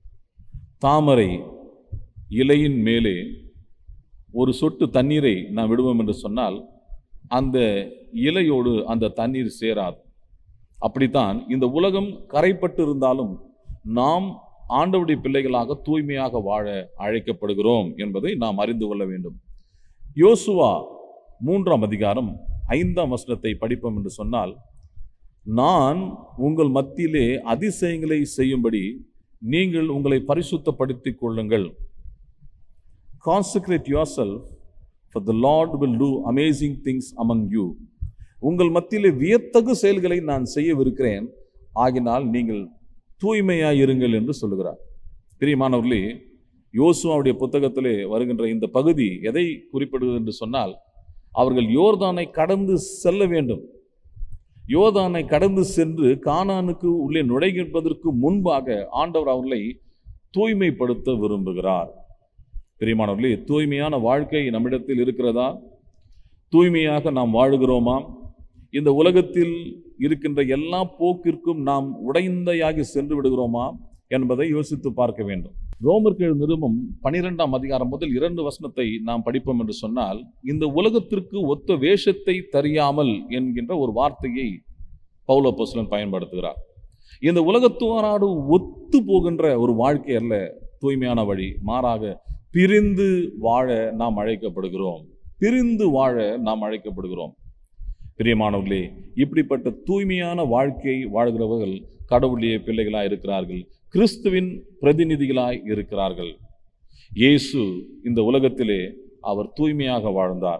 தாமரை இலையின் மேலே ஒரு சொட்டு தண்ணீரை நாம் விடுவோம் என்று சொன்னால் அந்த இலையோடு அந்த தண்ணீர் சேராது அப்படித்தான் இந்த உலகம் கரைப்பட்டு இருந்தாலும் நாம் ஆண்டவருடைய பிள்ளைகளாக தூய்மையாக வாழ அழைக்கப்படுகிறோம் என்பதை நாம் அறிந்து கொள்ள வேண்டும் யோசுவா மூன்றாம் அதிகாரம் ஐந்தாம் வசனத்தை படிப்போம் என்று சொன்னால் நான் உங்கள் மத்தியிலே அதிசயங்களை செய்யும்படி நீங்கள் உங்களை பரிசுத்தப்படுத்திக் கொள்ளுங்கள் consecrate yourself for the Lord will do amazing things among you உங்கள் மத்தியிலே வியத்தகு செயல்களை நான் செய்யவிருக்கிறேன் ஆகினால் நீங்கள் தூய்மையாய் இருங்கள் என்று சொல்லுகிறார் பிரியமானவர்களே யோசுவாவுடைய புத்தகத்திலே வருகின்ற இந்த பகுதி எதை குறிப்பிடுவது என்று சொன்னால் அவர்கள் யோர்தானை கடந்து செல்ல வேண்டும் யோர்தானை கடந்து சென்று கானானுக்கு உள்ளே நுழைகின்றதற்கு முன்பாக ஆண்டவர் அவர்களை தூய்மைப்படுத்த விரும்புகிறார் பிரியமானவர்களே தூய்மையான வாழ்க்கை நம்மிடத்தில் இருக்கிறதா தூய்மையாக நாம் வாழுகிறோமா இந்த உலகத்தில் இருக்கின்ற எல்லா போக்கிற்கும் நாம் உடைந்தையாகி சென்று விடுகிறோமா என்பதை யோசித்து பார்க்க வேண்டும் ரோமர்கள் நிருபம் பனிரெண்டாம் அதிகாரம் முதல் இரண்டு வசனத்தை நாம் படிப்போம் என்று சொன்னால் இந்த உலகத்திற்கு ஒத்த வேஷத்தை தெரியாமல் என்கின்ற ஒரு வார்த்தையை பவுல அப்போஸ்தலன் பயன்படுத்துகிறார் இந்த உலகத்துவராடு ஒத்து போகின்ற ஒரு வாழ்க்கை அல்ல தூய்மையான வழி மாறாக பிரிந்து வாழ நாம் அழைக்கப்படுகிறோம் பிரிந்து வாழ நாம் அழைக்கப்படுகிறோம் பிரியமானவர்களே இப்படிப்பட்ட தூய்மையான வாழ்க்கை வாழ்கிறவர்கள் கடவுளுடைய பிள்ளைகளாய் இருக்கிறார்கள் கிறிஸ்துவின் பிரதிநிதிகளாய் இருக்கிறார்கள் இயேசு இந்த உலகத்திலே அவர் தூய்மையாக வாழ்ந்தார்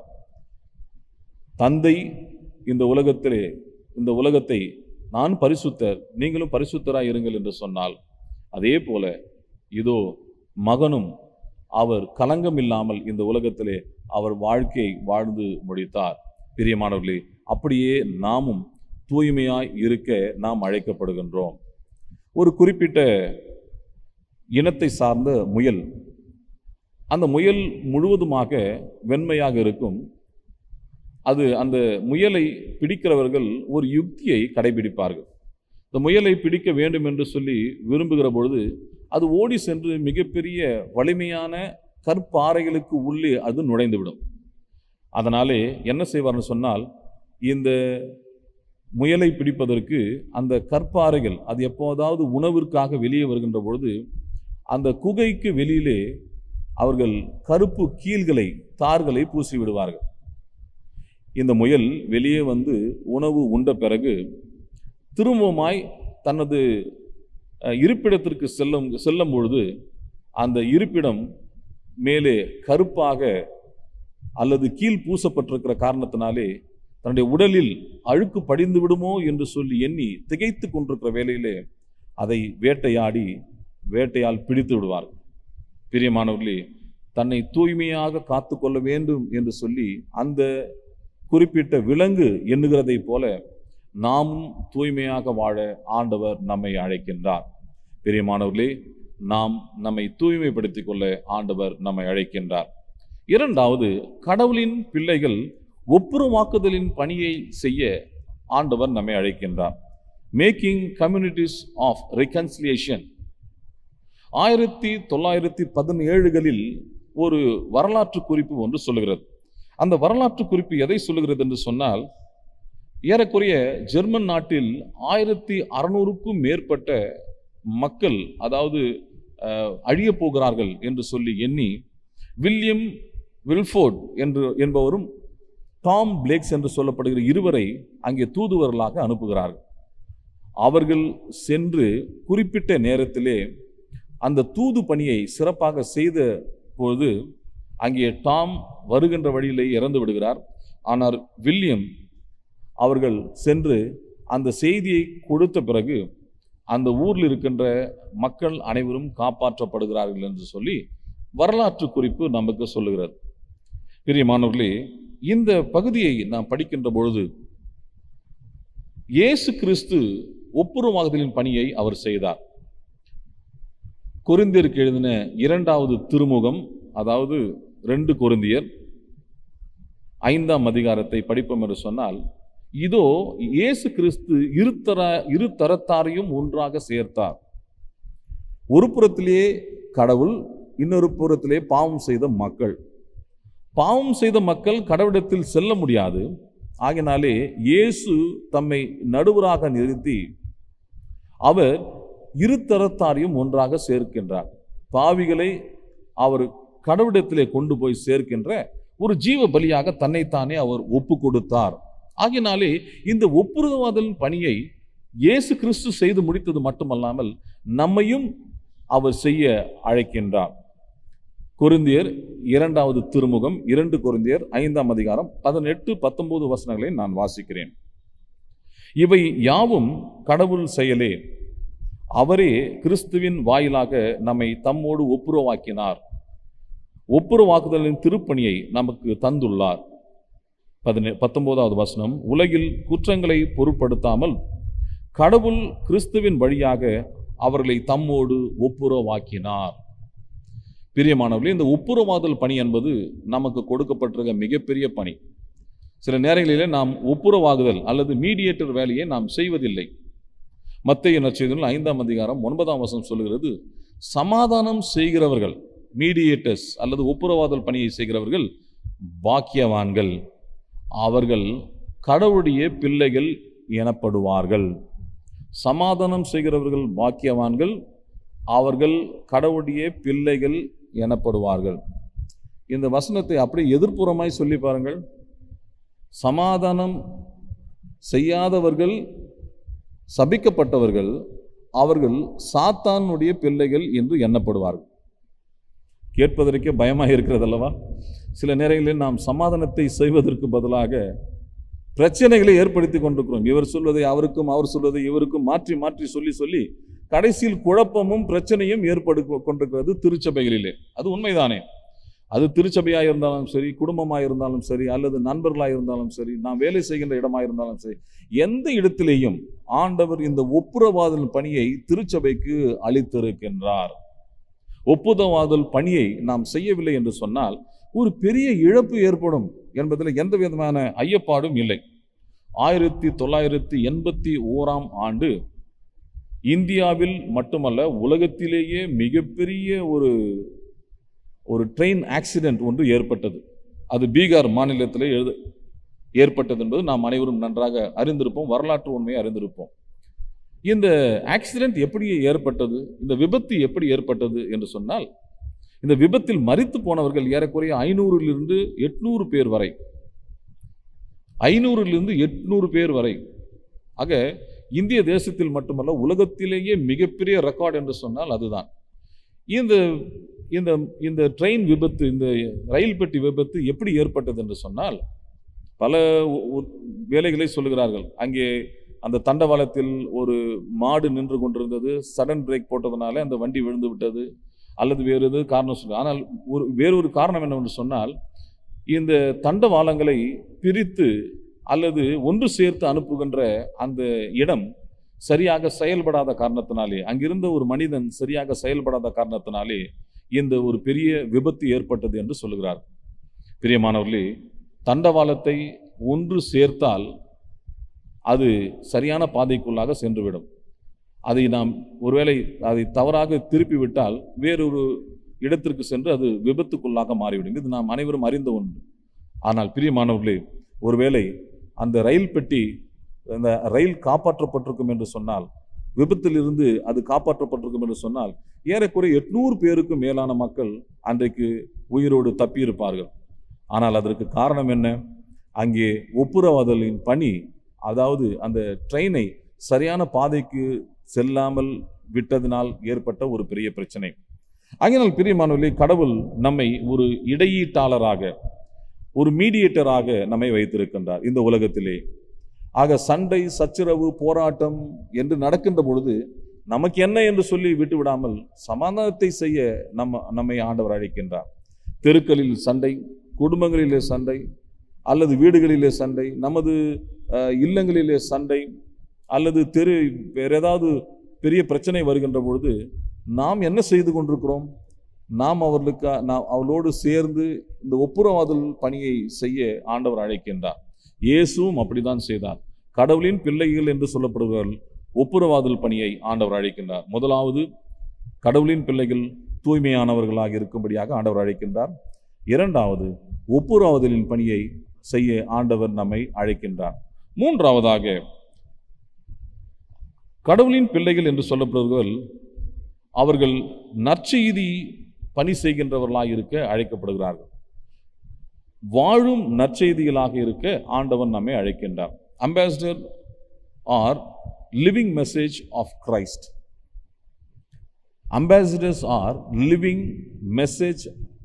தந்தை இந்த உலகத்திலே இந்த உலகத்தை நான் பரிசுத்தர் நீங்களும் பரிசுத்தராய் இருங்கள் என்று சொன்னால் அதே போல இதோ மகனும் அவர் கலங்கம் இல்லாமல் இந்த உலகத்திலே அவர் வாழ்க்கை வாழ்ந்து முடித்தார் பிரியமானவர்களே அப்படியே நாமும் தூய்மையாய் இருக்க நாம் அழைக்கப்படுகின்றோம் ஒரு குறிப்பிட்ட இனத்தை சார்ந்த முயல் அந்த முயல் முழுவதுமாக வெண்மையாக இருக்கும் அது அந்த முயலை பிடிக்கிறவர்கள் ஒரு யுக்தியை கடைபிடிப்பார்கள் இந்த முயலை பிடிக்க வேண்டும் என்று சொல்லி விரும்புகிற பொழுது அது ஓடி சென்று மிகப்பெரிய வலிமையான கற்பாறைகளுக்கு உள்ளே அது நுழைந்துவிடும் அதனாலே என்ன செய்வார்னு சொன்னால் இந்த முயலை பிடிப்பதற்கு அந்த கற்பாறைகள் அது எப்போதாவது உணவிற்காக வெளியே வருகின்ற பொழுது அந்த குகைக்கு வெளியிலே அவர்கள் கருப்பு கீல்களை தார்களை பூசி விடுவார்கள் இந்த முயல் வெளியே வந்து உணவு உண்ட பிறகு திரும்பவுமாய் தனது அஹ், இருப்பிடத்திற்கு செல்லும் செல்லும் பொழுது அந்த இருப்பிடம் மேலே கருப்பாக அல்லது கீழ் பூசப்பட்டிருக்கிற காரணத்தினாலே தன்னுடைய உடலில் அழுக்கு படிந்து விடுமோ என்று சொல்லி எண்ணி திகைத்து கொண்டிருக்கிற வேளையிலே அதை வேட்டையாடி வேட்டையால் பிடித்து விடுவார்கள் பிரியமானவர்களே தன்னை தூய்மையாக காத்து கொள்ள வேண்டும் என்று சொல்லி அந்த குறிப்பிட்ட விலங்கு எண்ணுகிறதைப் போல நாமும் தூய்மையாக வாழ ஆண்டவர் நம்மை அழைக்கின்றார் பிரியமானவர்களே நாம் நம்மை தூய்மைப்படுத்திக் கொள்ள ஆண்டவர் நம்மை அழைக்கின்றார் இரண்டாவது கடவுளின் பிள்ளைகள் ஒப்புரவாக்குதலின் பணியை செய்ய ஆண்டவர் நம்மை அழைக்கின்றார் மேக்கிங் கம்யூனிட்டிஸ் ஆஃப் ரெக்கன்சிலியேஷன் ஆயிரத்தி தொள்ளாயிரத்தி பதினேழுகளில் ஒரு வரலாற்று குறிப்பு ஒன்று சொல்லுகிறது அந்த வரலாற்று குறிப்பு எதை சொல்லுகிறது என்று சொன்னால் ஏறக்குறைய ஜெர்மன் நாட்டில் ஆயிரத்தி அறுநூறுக்கும் மேற்பட்ட மக்கள் அதாவது அஹ், அழியப் போகிறார்கள் என்று சொல்லி எண்ணி வில்லியம் வில்ஃபோர்ட் என்று என்பவரும் டாம் பிளேக்ஸ் என்று சொல்லப்படுகிற இருவரை அங்கே தூதுவர்களாக அனுப்புகிறார்கள் அவர்கள் சென்று குறிப்பிட்ட நேரத்திலே அந்த தூது பணியை சிறப்பாக செய்த பொழுது அங்கே டாம் வருகின்ற வழியிலே இறந்து விடுகிறார் ஆனால் வில்லியம் அவர்கள் சென்று அந்த செய்தியை கொடுத்த பிறகு அந்த ஊரில் இருக்கின்ற மக்கள் அனைவரும் காப்பாற்றப்படுகிறார்கள் என்று சொல்லி வரலாற்று குறிப்பு நமக்கு சொல்லுகிறது பிரியமானவர்களே இந்த பகுதியை நாம் படிக்கின்ற பொழுது இயேசு கிறிஸ்து ஒப்புரவாகுதலின் பணியை அவர் செய்தார் கொரிந்தியருக்கு எழுதின இரண்டாவது திருமுகம் அதாவது ரெண்டு கொரிந்தியர் ஐந்தாம் அதிகாரத்தை படிப்போம் என்று சொன்னால் இதோ இயேசு கிறிஸ்து இருதர இரு தரத்தாரையும் ஒன்றாக சேர்த்தார் ஒரு புறத்திலே கடவுள் இன்னொரு புறத்திலே பாவம் செய்த மக்கள் பாவம் செய்த மக்கள் கடவுளிடத்தில் செல்ல முடியாது ஆகினாலே இயேசு தம்மை நடுவராக நிறுத்தி அவர் இரு தரத்தாரையும் ஒன்றாக சேர்க்கின்றார் பாவிகளை அவர் கடவுளிடத்திலே கொண்டு போய் சேர்க்கின்ற ஒரு ஜீவ பலியாக தன்னைத்தானே அவர் ஒப்பு கொடுத்தார் ஆகினாலே இந்த ஒப்புரவாதல் பணியை இயேசு கிறிஸ்து செய்து முடித்தது மட்டுமல்லாமல் நம்மையும் அவர் செய்ய அழைக்கின்றார் கொரிந்தியர் இரண்டாவது திருமுகம் இரண்டு கொரிந்தியர் ஐந்தாம் அதிகாரம் பதினெட்டு பத்தொன்பது வசனங்களை நான் வாசிக்கிறேன் இவை யாவும் கடவுள் செயலே அவரே கிறிஸ்துவின் வாயிலாக நம்மை தம்மோடு ஒப்புரவாக்கினார் ஒப்புரவாக்குதலின் திருப்பணியை நமக்கு தந்துள்ளார் பதினெ பத்தொன்பதாவது வசனம் உலகில் குற்றங்களை பொருட்படுத்தாமல் கடவுள் கிறிஸ்துவின் வழியாக அவர்களை தம்மோடு ஒப்புரவாக்கினார் பிரியமானவர்களே இந்த ஒப்புரவாதல் பணி என்பது நமக்கு கொடுக்கப்பட்டிருக்க மிகப்பெரிய பணி சில நேரங்களிலே நாம் ஒப்புரவாகுதல் அல்லது மீடியேட்டர் வேலையை நாம் செய்வதில்லை மத்திய நற்செய்தியில் ஐந்தாம் அதிகாரம் ஒன்பதாம் வசனம் சொல்லுகிறது சமாதானம் செய்கிறவர்கள் மீடியேட்டர்ஸ் அல்லது ஒப்புரவாதல் பணியை செய்கிறவர்கள் பாக்கியவான்கள் அவர்கள் கடவுளுடைய பிள்ளைகள் எனப்படுவார்கள் சமாதானம் செய்கிறவர்கள் பாக்கியவான்கள் அவர்கள் கடவுளுடைய பிள்ளைகள் எனப்படுவார்கள் இந்த வசனத்தை அப்படியே எதிர்ப்புறமாய் சொல்லி பாருங்கள் சமாதானம் செய்யாதவர்கள் சபிக்கப்பட்டவர்கள் அவர்கள் சாத்தானுடைய பிள்ளைகள் என்று எண்ணப்படுவார்கள் கேட்பதற்கே பயமாக இருக்கிறது அல்லவா சில நேரங்களில் நாம் சமாதானத்தை செய்வதற்கு பதிலாக பிரச்சனைகளை ஏற்படுத்தி கொண்டிருக்கிறோம் இவர் சொல்வதை அவருக்கும் அவர் சொல்வதை இவருக்கும் மாற்றி மாற்றி சொல்லி சொல்லி கடைசியில் குழப்பமும் பிரச்சனையும் ஏற்படு கொண்டிருக்கிறது திருச்சபைகளிலே அது உண்மைதானே அது திருச்சபையாக இருந்தாலும் சரி குடும்பமாக இருந்தாலும் சரி அல்லது நண்பர்களாக இருந்தாலும் சரி நாம் வேலை செய்கின்ற இடமாக இருந்தாலும் சரி எந்த இடத்திலேயும் ஆண்டவர் இந்த ஒப்புரவாதல் பணியை திருச்சபைக்கு அளித்திருக்கின்றார் ஒப்புதவாதல் பணியை நாம் செய்யவில்லை என்று சொன்னால் ஒரு பெரிய இழப்பு ஏற்படும் என்பதில் எந்த விதமான ஐயப்பாடும் இல்லை ஆயிரத்தி தொள்ளாயிரத்தி எண்பத்தி ஓராம் ஆண்டு இந்தியாவில் மட்டுமல்ல உலகத்திலேயே மிகப்பெரிய ஒரு ஒரு ட்ரெயின் ஆக்சிடென்ட் ஒன்று ஏற்பட்டது அது பீகார் மாநிலத்திலே எழுத ஏற்பட்டது என்பது நாம் அனைவரும் நன்றாக அறிந்திருப்போம் வரலாற்று உண்மையை அறிந்திருப்போம் இந்த ஆக்சிடென்ட் எப்படி ஏற்பட்டது இந்த விபத்து எப்படி ஏற்பட்டது என்று சொன்னால் இந்த விபத்தில் மரித்து போனவர்கள் ஏறக்குறைய ஐநூறிலிருந்து எட்நூறு பேர் வரை ஐநூறிலிருந்து எட்நூறு பேர் வரை ஆக இந்திய தேசத்தில் மட்டுமல்ல உலகத்திலேயே மிகப்பெரிய ரெக்கார்ட் என்று சொன்னால் அதுதான் இந்த இந்த இந்த ட்ரெயின் விபத்து இந்த ரயில் பெட்டி விபத்து எப்படி ஏற்பட்டது என்று சொன்னால் பல உ- உ- வேலைகளை சொல்லுகிறார்கள் அங்கே அந்த தண்டவாளத்தில் ஒரு மாடு நின்று கொண்டிருந்தது சடன் பிரேக் போட்டதுனால அந்த வண்டி விழுந்து விட்டது அல்லது வேறு எது காரணம் சொல்லு ஆனால் ஒரு வேறொரு காரணம் என்னவென்று சொன்னால் இந்த தண்டவாளங்களை பிரித்து அல்லது ஒன்று சேர்த்து அனுப்புகின்ற அந்த இடம் சரியாக செயல்படாத காரணத்தினாலே அங்கிருந்த ஒரு மனிதன் சரியாக செயல்படாத காரணத்தினாலே இந்த ஒரு பெரிய விபத்து ஏற்பட்டது என்று சொல்லுகிறார் பிரியமானவர்களே தண்டவாளத்தை ஒன்று சேர்த்தால் அது சரியான பாதைக்குள்ளாக சென்றுவிடும் அதை நாம் ஒருவேளை அதை தவறாக திருப்பி விட்டால் வேறொரு இடத்திற்கு சென்று அது விபத்துக்குள்ளாக மாறிவிடும் இது நாம் அனைவரும் அறிந்த ஒன்று ஆனால் பிரியமானவர்களே ஒருவேளை அந்த ரயில் பெட்டி அந்த ரயில் காப்பாற்றப்பட்டிருக்கும் என்று சொன்னால் விபத்திலிருந்து அது காப்பாற்றப்பட்டிருக்கும் என்று சொன்னால் ஏறக்குறைய எட்நூறு பேருக்கும் மேலான மக்கள் அன்றைக்கு உயிரோடு தப்பியிருப்பார்கள் ஆனால் அதற்கு காரணம் என்ன அங்கே ஒப்புரவாதலின் பணி அதாவது அந்த ட்ரெயினை சரியான பாதைக்கு செல்லாமல் விட்டதினால் ஏற்பட்ட ஒரு பெரிய பிரச்சனை ஆகையினால் பிரியமானவர்களே கடவுள் நம்மை ஒரு இடையீட்டாளராக ஒரு மீடியேட்டராக நம்மை வைத்திருக்கின்றார் இந்த உலகத்திலே ஆக சண்டை சச்சரவு போராட்டம் என்று நடக்கின்ற பொழுது நமக்கு என்ன என்று சொல்லி விட்டு விடாமல் சமாதானத்தை செய்ய நம்ம நம்மை ஆண்டவர் அழைக்கின்றார் தெருக்களில் சண்டை குடும்பங்களிலே சண்டை அல்லது வீடுகளிலே சண்டை நமது அஹ், இல்லங்களிலே சண்டை அல்லது தெரு வேற ஏதாவது பெரிய பிரச்சனை வருகின்ற பொழுது நாம் என்ன செய்து கொண்டிருக்கிறோம் நாம் அவர்களுக்கு நாம் அவளோடு சேர்ந்து இந்த ஒப்புரவாதல் பணியை செய்ய ஆண்டவர் அழைக்கின்றார் இயேசுவும் அப்படிதான் செய்தார் கடவுளின் பிள்ளைகள் என்று சொல்லப்படுபவர்கள் ஒப்புரவாதல் பணியை ஆண்டவர் அழைக்கின்றார் முதலாவது கடவுளின் பிள்ளைகள் தூய்மையானவர்களாக இருக்கும்படியாக ஆண்டவர் அழைக்கின்றார் இரண்டாவது ஒப்புரவாதலின் பணியை செய்ய ஆண்டவர் நம்மை அழைக்கின்றார் மூன்றாவதாக கடவுளின் பிள்ளைகள் என்று சொல்லப்படுபவர்கள் அவர்கள் நற்செய்தி பணி செய்கின்றவர்களாக இருக்க அழைக்கப்படுகிறார்கள் வாழும் நற்செய்திகளாக இருக்க ஆண்டவன் நம்மை அழைக்கின்றார் ambassador are living message of Christ ambassadors are living message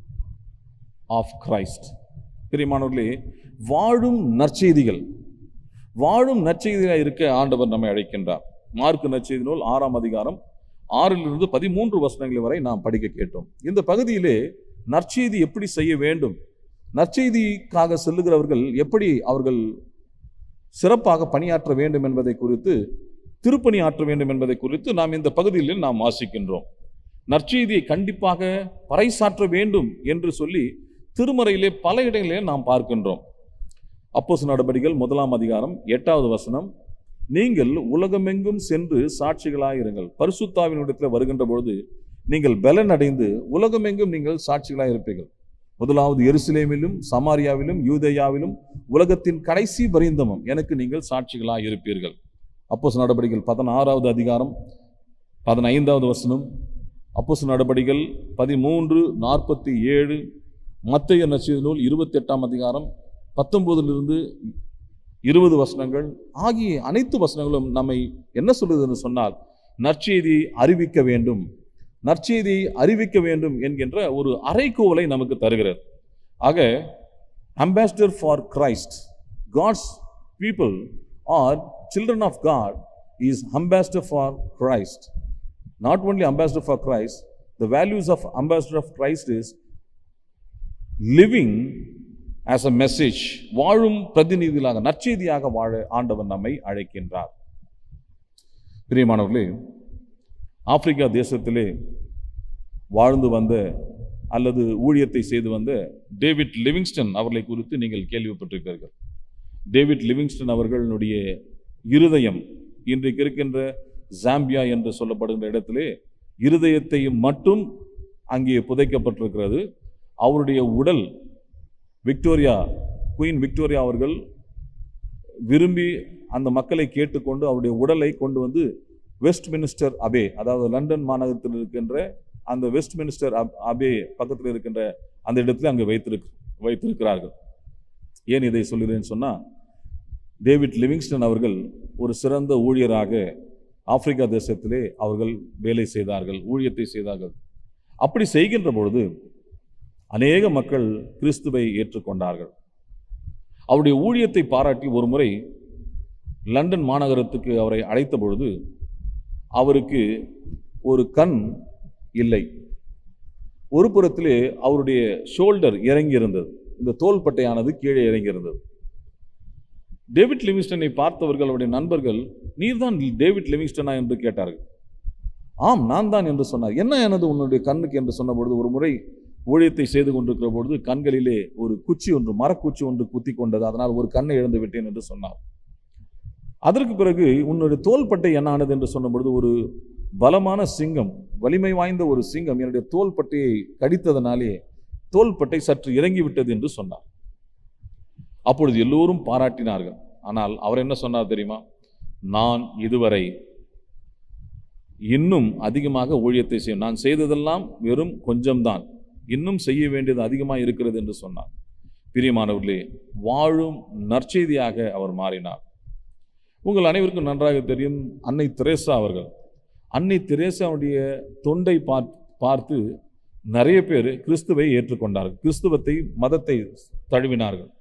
of Christ பிரியமானவர்களே வாழும் நற்செய்திகள் வாழும் நற்செய்தியாக இருக்க ஆண்டவர் நம்மை அழைக்கின்றார் மார்க்கு நற்செய்தி நூல் ஆறாம் அதிகாரம் ஆறிலிருந்து பதிமூன்று வசனங்கள் வரை நாம் படிக்க கேட்டோம் இந்த பகுதியிலே நற்செய்தி எப்படி செய்ய வேண்டும் நற்செய்திக்காக செல்லுகிறவர்கள் எப்படி அவர்கள் சிறப்பாக பணியாற்ற வேண்டும் என்பதை குறித்து திருப்பணி ஆற்ற வேண்டும் என்பதை குறித்து நாம் இந்த பகுதியில் நாம் வாசிக்கின்றோம் நற்செய்தியை கண்டிப்பாக பறைசாற்ற வேண்டும் என்று சொல்லி திருமறையிலே பல இடங்களிலே நாம் பார்க்கின்றோம் அப்போஸ் நடபடிகள் முதலாம் அதிகாரம் எட்டாவது வசனம் நீங்கள் உலகமெங்கும் சென்று சாட்சிகளாக இருங்கள் பரிசுத்தாவினிடத்தில் வருகின்ற பொழுது நீங்கள் பலன் அடைந்து உலகமெங்கும் நீங்கள் சாட்சிகளாக இருப்பீர்கள் முதலாவது எருசலேமிலும் சமாரியாவிலும் யூதேயாவிலும் உலகத்தின் கடைசி பரிந்தமும் எனக்கு நீங்கள் சாட்சிகளாக இருப்பீர்கள் அப்போஸ் நடபடிகள் பதினாறாவது அதிகாரம் பதினைந்தாவது வசனம் அப்போஸ் நடபடிகள் பதிமூன்று நாற்பத்தி ஏழு மத்திய நச்செய்தி நூல் இருபத்தி எட்டாம் அதிகாரம் பத்தொன்பதிலிருந்து இருபது வசனங்கள் ஆகிய அனைத்து வசனங்களும் நம்மை என்ன சொல்லுது என்று சொன்னால் நற்செய்தியை அறிவிக்க வேண்டும் நற்செய்தியை அறிவிக்க வேண்டும் என்கின்ற ஒரு அறைகோவலை நமக்கு தருகிறது ஆக ambassador for Christ God's people are children of God is ambassador for Christ not only ambassador for Christ the values of ambassador of Christ is living as a message வாழும் பிரதிநிதிகளாக நற்செய்தியாக வாழ ஆண்டவர் நம்மை அழைக்கின்றார் பிரியமானவர்களே ஆப்பிரிக்கா தேசத்திலே வாழ்ந்து வந்த அல்லது ஊழியத்தை செய்து வந்த டேவிட் லிவிங்ஸ்டன் அவர்களை குறித்து நீங்கள் கேள்விப்பட்டிருப்பீர்கள் டேவிட் லிவிங்ஸ்டன் அவர்களுடைய இருதயம் இன்றைக்கு இருக்கின்ற ஜாம்பியா என்று சொல்லப்படுகின்ற இடத்திலே இருதயத்தை மட்டும் அங்கே புதைக்கப்பட்டிருக்கிறது அவருடைய உடல் விக்டோரியா குயின் விக்டோரியா அவர்கள் விரும்பி அந்த மக்களை கேட்டுக்கொண்டு அவருடைய உடலை கொண்டு வந்து வெஸ்ட் மினிஸ்டர் அபே அதாவது லண்டன் மாநகரத்தில் இருக்கின்ற அந்த வெஸ்ட் மினிஸ்டர் அப்- அபே பக்கத்தில் இருக்கின்ற அந்த இடத்துல அங்கே வைத்திருக் வைத்திருக்கிறார்கள் ஏன் இதை சொல்கிறேன்னு சொன்னால் டேவிட் லிவிங்ஸ்டன் அவர்கள் ஒரு சிறந்த ஊழியராக ஆப்பிரிக்கா தேசத்திலே அவர்கள் வேலை செய்தார்கள் ஊழியத்தை செய்தார்கள் அப்படி செய்கின்ற பொழுது அநேக மக்கள் கிறிஸ்துவை ஏற்றுக்கொண்டார்கள் அவருடைய ஊழியத்தை பாராட்டி ஒரு முறை லண்டன் மாநகரத்துக்கு அவரை அழைத்த பொழுது அவருக்கு ஒரு கண் இல்லை ஒரு புறத்திலே அவருடைய ஷோல்டர் இறங்கி இருந்தது இந்த தோள்பட்டையானது கீழே இறங்கி இருந்தது டேவிட் லிவிங்ஸ்டனை பார்த்தவர்கள் அவருடைய நண்பர்கள் நீர்தான் டேவிட் லிவிங்ஸ்டனா என்று கேட்டார்கள் ஆம் நான் தான் என்று சொன்னார் என்ன எனது உன்னுடைய கண்ணுக்கு என்று சொன்ன பொழுது ஒரு முறை ஊழியத்தை செய்து கொண்டிருக்கிற பொழுது கண்களிலே ஒரு குச்சி ஒன்று மரக்குச்சி ஒன்று குத்தி கொண்டது அதனால் ஒரு கண்ணை இழந்து விட்டேன் என்று சொன்னார் அதற்கு பிறகு உன்னுடைய தோள்பட்டை என்ன ஆனது என்று சொன்ன பொழுது ஒரு பலமான சிங்கம் வலிமை வாய்ந்த ஒரு சிங்கம் என்னுடைய தோள்பட்டையை கடித்ததனாலே தோள்பட்டை சற்று இறங்கி விட்டது என்று சொன்னார் அப்பொழுது எல்லோரும் பாராட்டினார்கள் ஆனால் அவர் என்ன சொன்னார் தெரியுமா நான் இதுவரை இன்னும் அதிகமாக ஊழியத்தை செய்யும் நான் செய்ததெல்லாம் வெறும் கொஞ்சம்தான் இன்னும் செய்ய வேண்டியது அதிகமாக இருக்கிறது என்று சொன்னார் பிரியமானவர்களே வாழும் நற்செய்தியாக அவர் மாறினார் உங்கள் அனைவருக்கும் நன்றாக தெரியும் அன்னை தெரேசா அவர்கள் அன்னை தெரேசாவுடைய தொண்டை பார்- பார்த்து நிறைய பேர் கிறிஸ்துவை ஏற்றுக்கொண்டார்கள் கிறிஸ்துவத்தை மதத்தை தழுவினார்கள்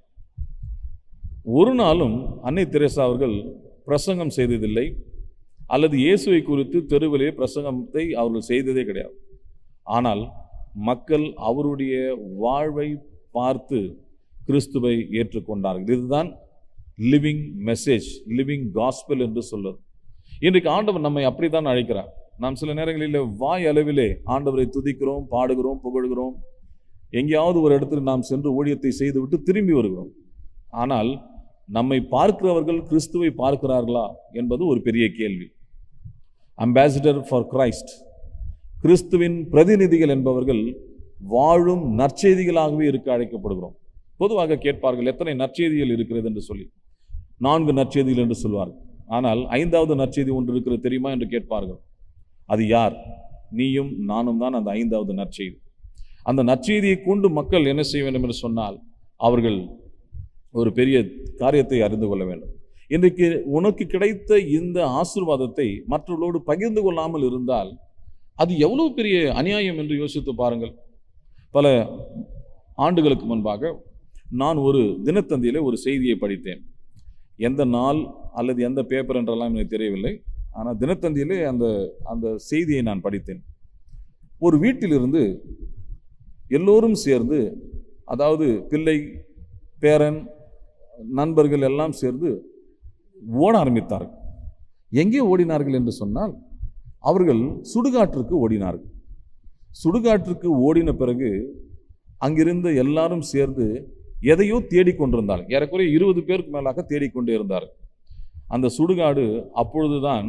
ஒரு நாளும் அன்னை தெரேசா அவர்கள் பிரசங்கம் செய்ததில்லை அல்லது இயேசுவை குறித்து தெருவிலே பிரசங்கத்தை அவர்கள் செய்ததே கிடையாது ஆனால் மக்கள் அவருடைய வாழ்வை பார்த்து கிறிஸ்துவை ஏற்றுக்கொண்டார்கள் இதுதான் லிவிங் மெசேஜ் லிவிங் காஸ்பல் என்று சொல்வது இன்றைக்கு ஆண்டவர் நம்மை அப்படித்தான் அழைக்கிறார் நாம் சில நேரங்களில் வாய் அளவிலே ஆண்டவரை துதிக்கிறோம் பாடுகிறோம் புகழ்கிறோம் எங்கேயாவது ஒரு இடத்துல நாம் சென்று ஊழியத்தை செய்துவிட்டு திரும்பி வருகிறோம் ஆனால் நம்மை பார்க்கிறவர்கள் கிறிஸ்துவை பார்க்கிறார்களா என்பது ஒரு பெரிய கேள்வி அம்பாசிடர் ஃபார் கிரைஸ்ட் கிறிஸ்துவின் பிரதிநிதிகள் என்பவர்கள் வாழும் நற்செய்திகளாகவே இருக்க அழைக்கப்படுகிறோம் பொதுவாக கேட்பார்கள் எத்தனை நற்செய்திகள் இருக்கிறது என்று சொல்லி நான்கு நற்செய்திகள் என்று சொல்வார்கள் ஆனால் ஐந்தாவது நற்செய்தி ஒன்று இருக்கிறது தெரியுமா என்று கேட்பார்கள் அது யார் நீயும் நானும் தான் அந்த ஐந்தாவது நற்செய்தி அந்த நற்செய்தியை கொண்டு மக்கள் என்ன செய்ய வேண்டும் என்று சொன்னால் அவர்கள் ஒரு பெரிய காரியத்தை அறிந்து கொள்ள வேண்டும் இன்றைக்கு உனக்கு கிடைத்த இந்த ஆசீர்வாதத்தை மற்றவர்களோடு பகிர்ந்து கொள்ளாமல் இருந்தால் அது எவ்வளவு பெரிய அநியாயம் என்று யோசித்து பாருங்கள் பல ஆண்டுகளுக்கு முன்பாக நான் ஒரு தினத்தந்தியிலே ஒரு செய்தியை படித்தேன் எந்த நாள் அல்லது எந்த பேப்பர் என்றெல்லாம் எனக்கு தெரியவில்லை ஆனால் தினத்தந்தியிலே அந்த அந்த செய்தியை நான் படித்தேன் ஒரு வீட்டிலிருந்து எல்லோரும் சேர்ந்து அதாவது பிள்ளை பேரன் நண்பர்கள் எல்லாம் சேர்ந்து ஓட ஆரம்பித்தார்கள் எங்கே ஓடினார்கள் என்று சொன்னால் அவர்கள் சுடுகாட்டிற்கு ஓடினார்கள் சுடுகாட்டிற்கு ஓடின பிறகு அங்கிருந்த எல்லாரும் சேர்ந்து எதையோ தேடிக்கொண்டிருந்தார்கள் ஏறக்குறைய இருபது பேருக்கு மேலாக தேடிக்கொண்டே இருந்தார்கள் அந்த சுடுகாடு அப்பொழுதுதான்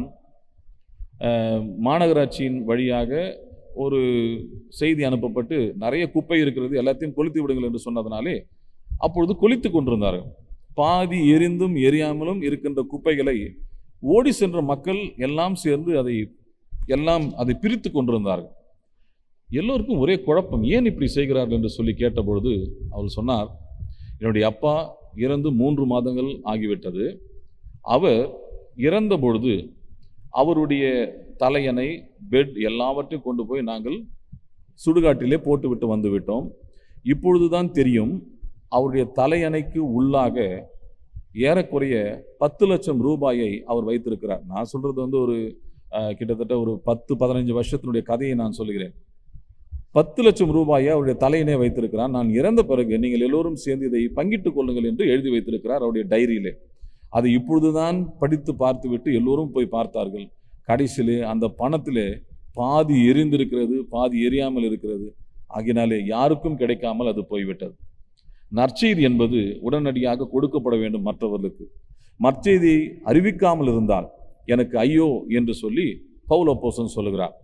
அஹ், மாநகராட்சியின் வழியாக ஒரு செய்தி அனுப்பப்பட்டு நிறைய குப்பை இருக்கிறது எல்லாத்தையும் கொளுத்தி விடுங்கள் என்று சொன்னதனாலே அப்பொழுது கொளித்து கொண்டிருந்தார்கள் பாதி எரிந்தும் எரியாமலும் இருக்கின்ற குப்பைகளை ஓடி சென்ற மக்கள் எல்லாம் சேர்ந்து அதை எல்லாம் அதை பிரித்து கொண்டிருந்தார்கள் எல்லோருக்கும் ஒரே குழப்பம் ஏன் இப்படி செய்கிறார்கள் என்று சொல்லி கேட்டபொழுது அவர் சொன்னார் என்னுடைய அப்பா இறந்து மூன்று மாதங்கள் ஆகிவிட்டது அவர் இறந்த பொழுது அவருடைய தலையணை பெட் எல்லாவற்றையும் கொண்டு போய் நாங்கள் சுடுகாட்டிலே போட்டுவிட்டு வந்து விட்டோம் இப்பொழுதுதான் தெரியும் அவருடைய தலையணைக்கு உள்ளாக ஏறக்குறைய பத்து லட்சம் ரூபாயை அவர் வைத்திருக்கிறார் நான் சொல்றது வந்து ஒரு அஹ், கிட்டத்தட்ட ஒரு பத்து பதினஞ்சு வருஷத்தினுடைய கதையை நான் சொல்லுகிறேன் பத்து லட்சம் ரூபாயை அவருடைய தலையினே வைத்திருக்கிறார் நான் இறந்த பிறகு நீங்கள் எல்லோரும் சேர்ந்து இதை பங்கிட்டுக் கொள்ளுங்கள் என்று எழுதி வைத்திருக்கிறார் அவருடைய டைரியிலே அதை இப்பொழுதுதான் படித்து பார்த்துவிட்டு எல்லோரும் போய் பார்த்தார்கள் கடைசியிலே அந்த பணத்திலே பாதி எரிந்திருக்கிறது பாதி எரியாமல் இருக்கிறது ஆகினாலே யாருக்கும் கிடைக்காமல் அது போய்விட்டது நற்செய்தி என்பது உடனடியாக கொடுக்கப்பட வேண்டும் மற்றவர்களுக்கு நற்செய்தியை அறிவிக்காமல் இருந்தால் எனக்கு ஐயோ என்று சொல்லி பவுல் அப்போஸ்தலன் சொல்லுகிறார்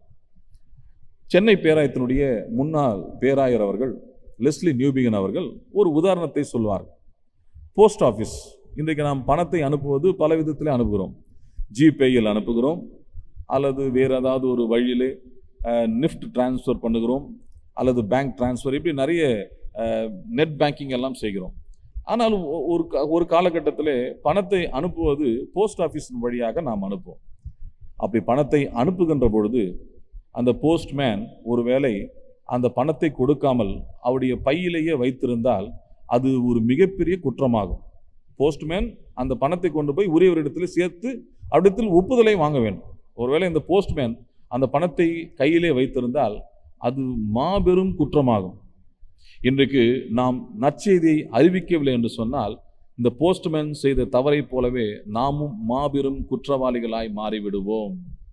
சென்னை பேராயத்தினுடைய முன்னாள் பேராயர் அவர்கள் லெஸ்லி நியூபிகன் அவர்கள் ஒரு உதாரணத்தை சொல்வார் போஸ்ட் ஆஃபீஸ் இன்றைக்கு நாம் பணத்தை அனுப்புவது பல விதத்தில் அனுப்புகிறோம் ஜிபேயில் அனுப்புகிறோம் அல்லது வேறு ஏதாவது ஒரு வழியிலே நிஃப்ட் டிரான்ஸ்ஃபர் பண்ணுகிறோம் அல்லது பேங்க் டிரான்ஸ்ஃபர் இப்படி நிறைய நெட் பேங்கிங் எல்லாம் செய்கிறோம் ஆனால் ஒ- ஒரு கா- ஒரு காலகட்டத்தில் பணத்தை அனுப்புவது போஸ்ட் ஆஃபீஸின் வழியாக நாம் அனுப்புவோம் அப்படி பணத்தை அனுப்புகின்ற பொழுது அந்த போஸ்ட்மேன் ஒருவேளை அந்த பணத்தை கொடுக்காமல் அவருடைய பையிலேயே வைத்திருந்தால் அது ஒரு மிகப்பெரிய குற்றமாகும் போஸ்ட்மேன் அந்த பணத்தை கொண்டு போய் உரியவரிடத்தில் சேர்த்து அவரிடத்தில் ஒப்புதலை வாங்க வேண்டும் ஒருவேளை இந்த போஸ்ட்மேன் அந்த பணத்தை கையிலே வைத்திருந்தால் அது மாபெரும் குற்றமாகும் இன்றைக்கு நாம் நற்செய்தியை அறிவிக்கவில்லை என்று சொன்னால் இந்த போஸ்ட்மேன் செய்த தவறைப் போலவே நாமும் மாபெரும் குற்றவாளிகளாய் மாறிவிடுவோம்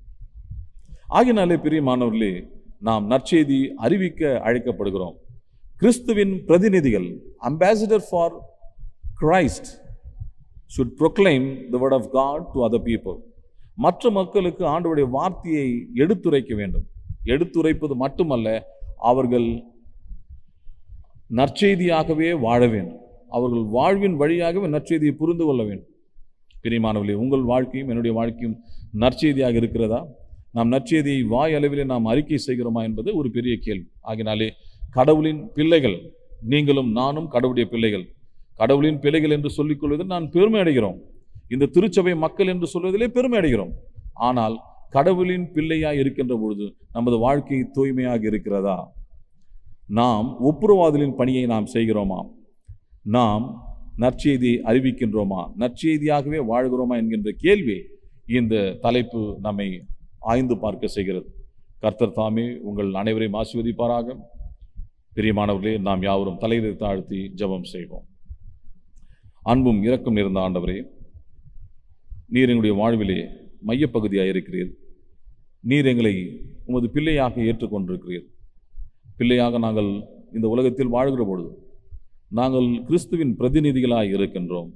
ஆகினாலே பிரியமானவர்களே நாம் நற்செய்தி அறிவிக்க அழைக்கப்படுகிறோம் கிறிஸ்துவின் பிரதிநிதிகள் ambassador for Christ should proclaim the word of God to other people. மற்ற மக்களுக்கு ஆண்டவருடைய வார்த்தையை எடுத்துரைக்க வேண்டும் எடுத்துரைப்பது மட்டுமல்ல அவர்கள் நற்செய்தியாகவே வாழ வேண்டும் அவர்கள் வாழ்வின் வழியாகவே நற்செய்தியை புரிந்து கொள்ள வேண்டும் பிரியமானவர்களே உங்கள் வாழ்க்கையும் என்னுடைய வாழ்க்கையும் நற்செய்தியாக இருக்கிறதா நாம் நற்செய்தியை வாய் அளவிலே நாம் அறிக்கை செய்கிறோமா என்பது ஒரு பெரிய கேள்வி ஆகினாலே கடவுளின் பிள்ளைகள் நீங்களும் நானும் கடவுளுடைய பிள்ளைகள் கடவுளின் பிள்ளைகள் என்று சொல்லிக் கொள்வதில் நான் பெருமை அடைகிறோம் இந்த திருச்சபை மக்கள் என்று சொல்வதிலே பெருமை அடைகிறோம் ஆனால் கடவுளின் பிள்ளையாய் இருக்கின்ற பொழுது நமது வாழ்க்கை தூய்மையாக இருக்கிறதா நாம் ஒப்புரவாதலின் பணியை நாம் செய்கிறோமா நாம் நற்செய்தியை அறிவிக்கின்றோமா நற்செய்தியாகவே வாழ்கிறோமா என்கின்ற கேள்வி இந்த தலைப்பு நம்மை ஆய்ந்து பார்க்க செய்கிறது கர்த்தர் தாமே உங்கள் அனைவரையும் ஆசீர்வதிப்பாராக பிரியமானவர்களே நாம் யாவரும் தலையிலை தாழ்த்தி ஜெபம் செய்வோம் அன்பும் இரக்கம் நிறைந்த ஆண்டவரே நீர் எங்களுடைய வாழ்விலே மையப்பகுதியாக இருக்கிறீர் நீர் எங்களை உமது பிள்ளையாக ஏற்றுக்கொண்டிருக்கிறீர் பிள்ளையாக நாங்கள் இந்த உலகத்தில் வாழ்கிற பொழுது நாங்கள் கிறிஸ்துவின் பிரதிநிதிகளாய் இருக்கின்றோம்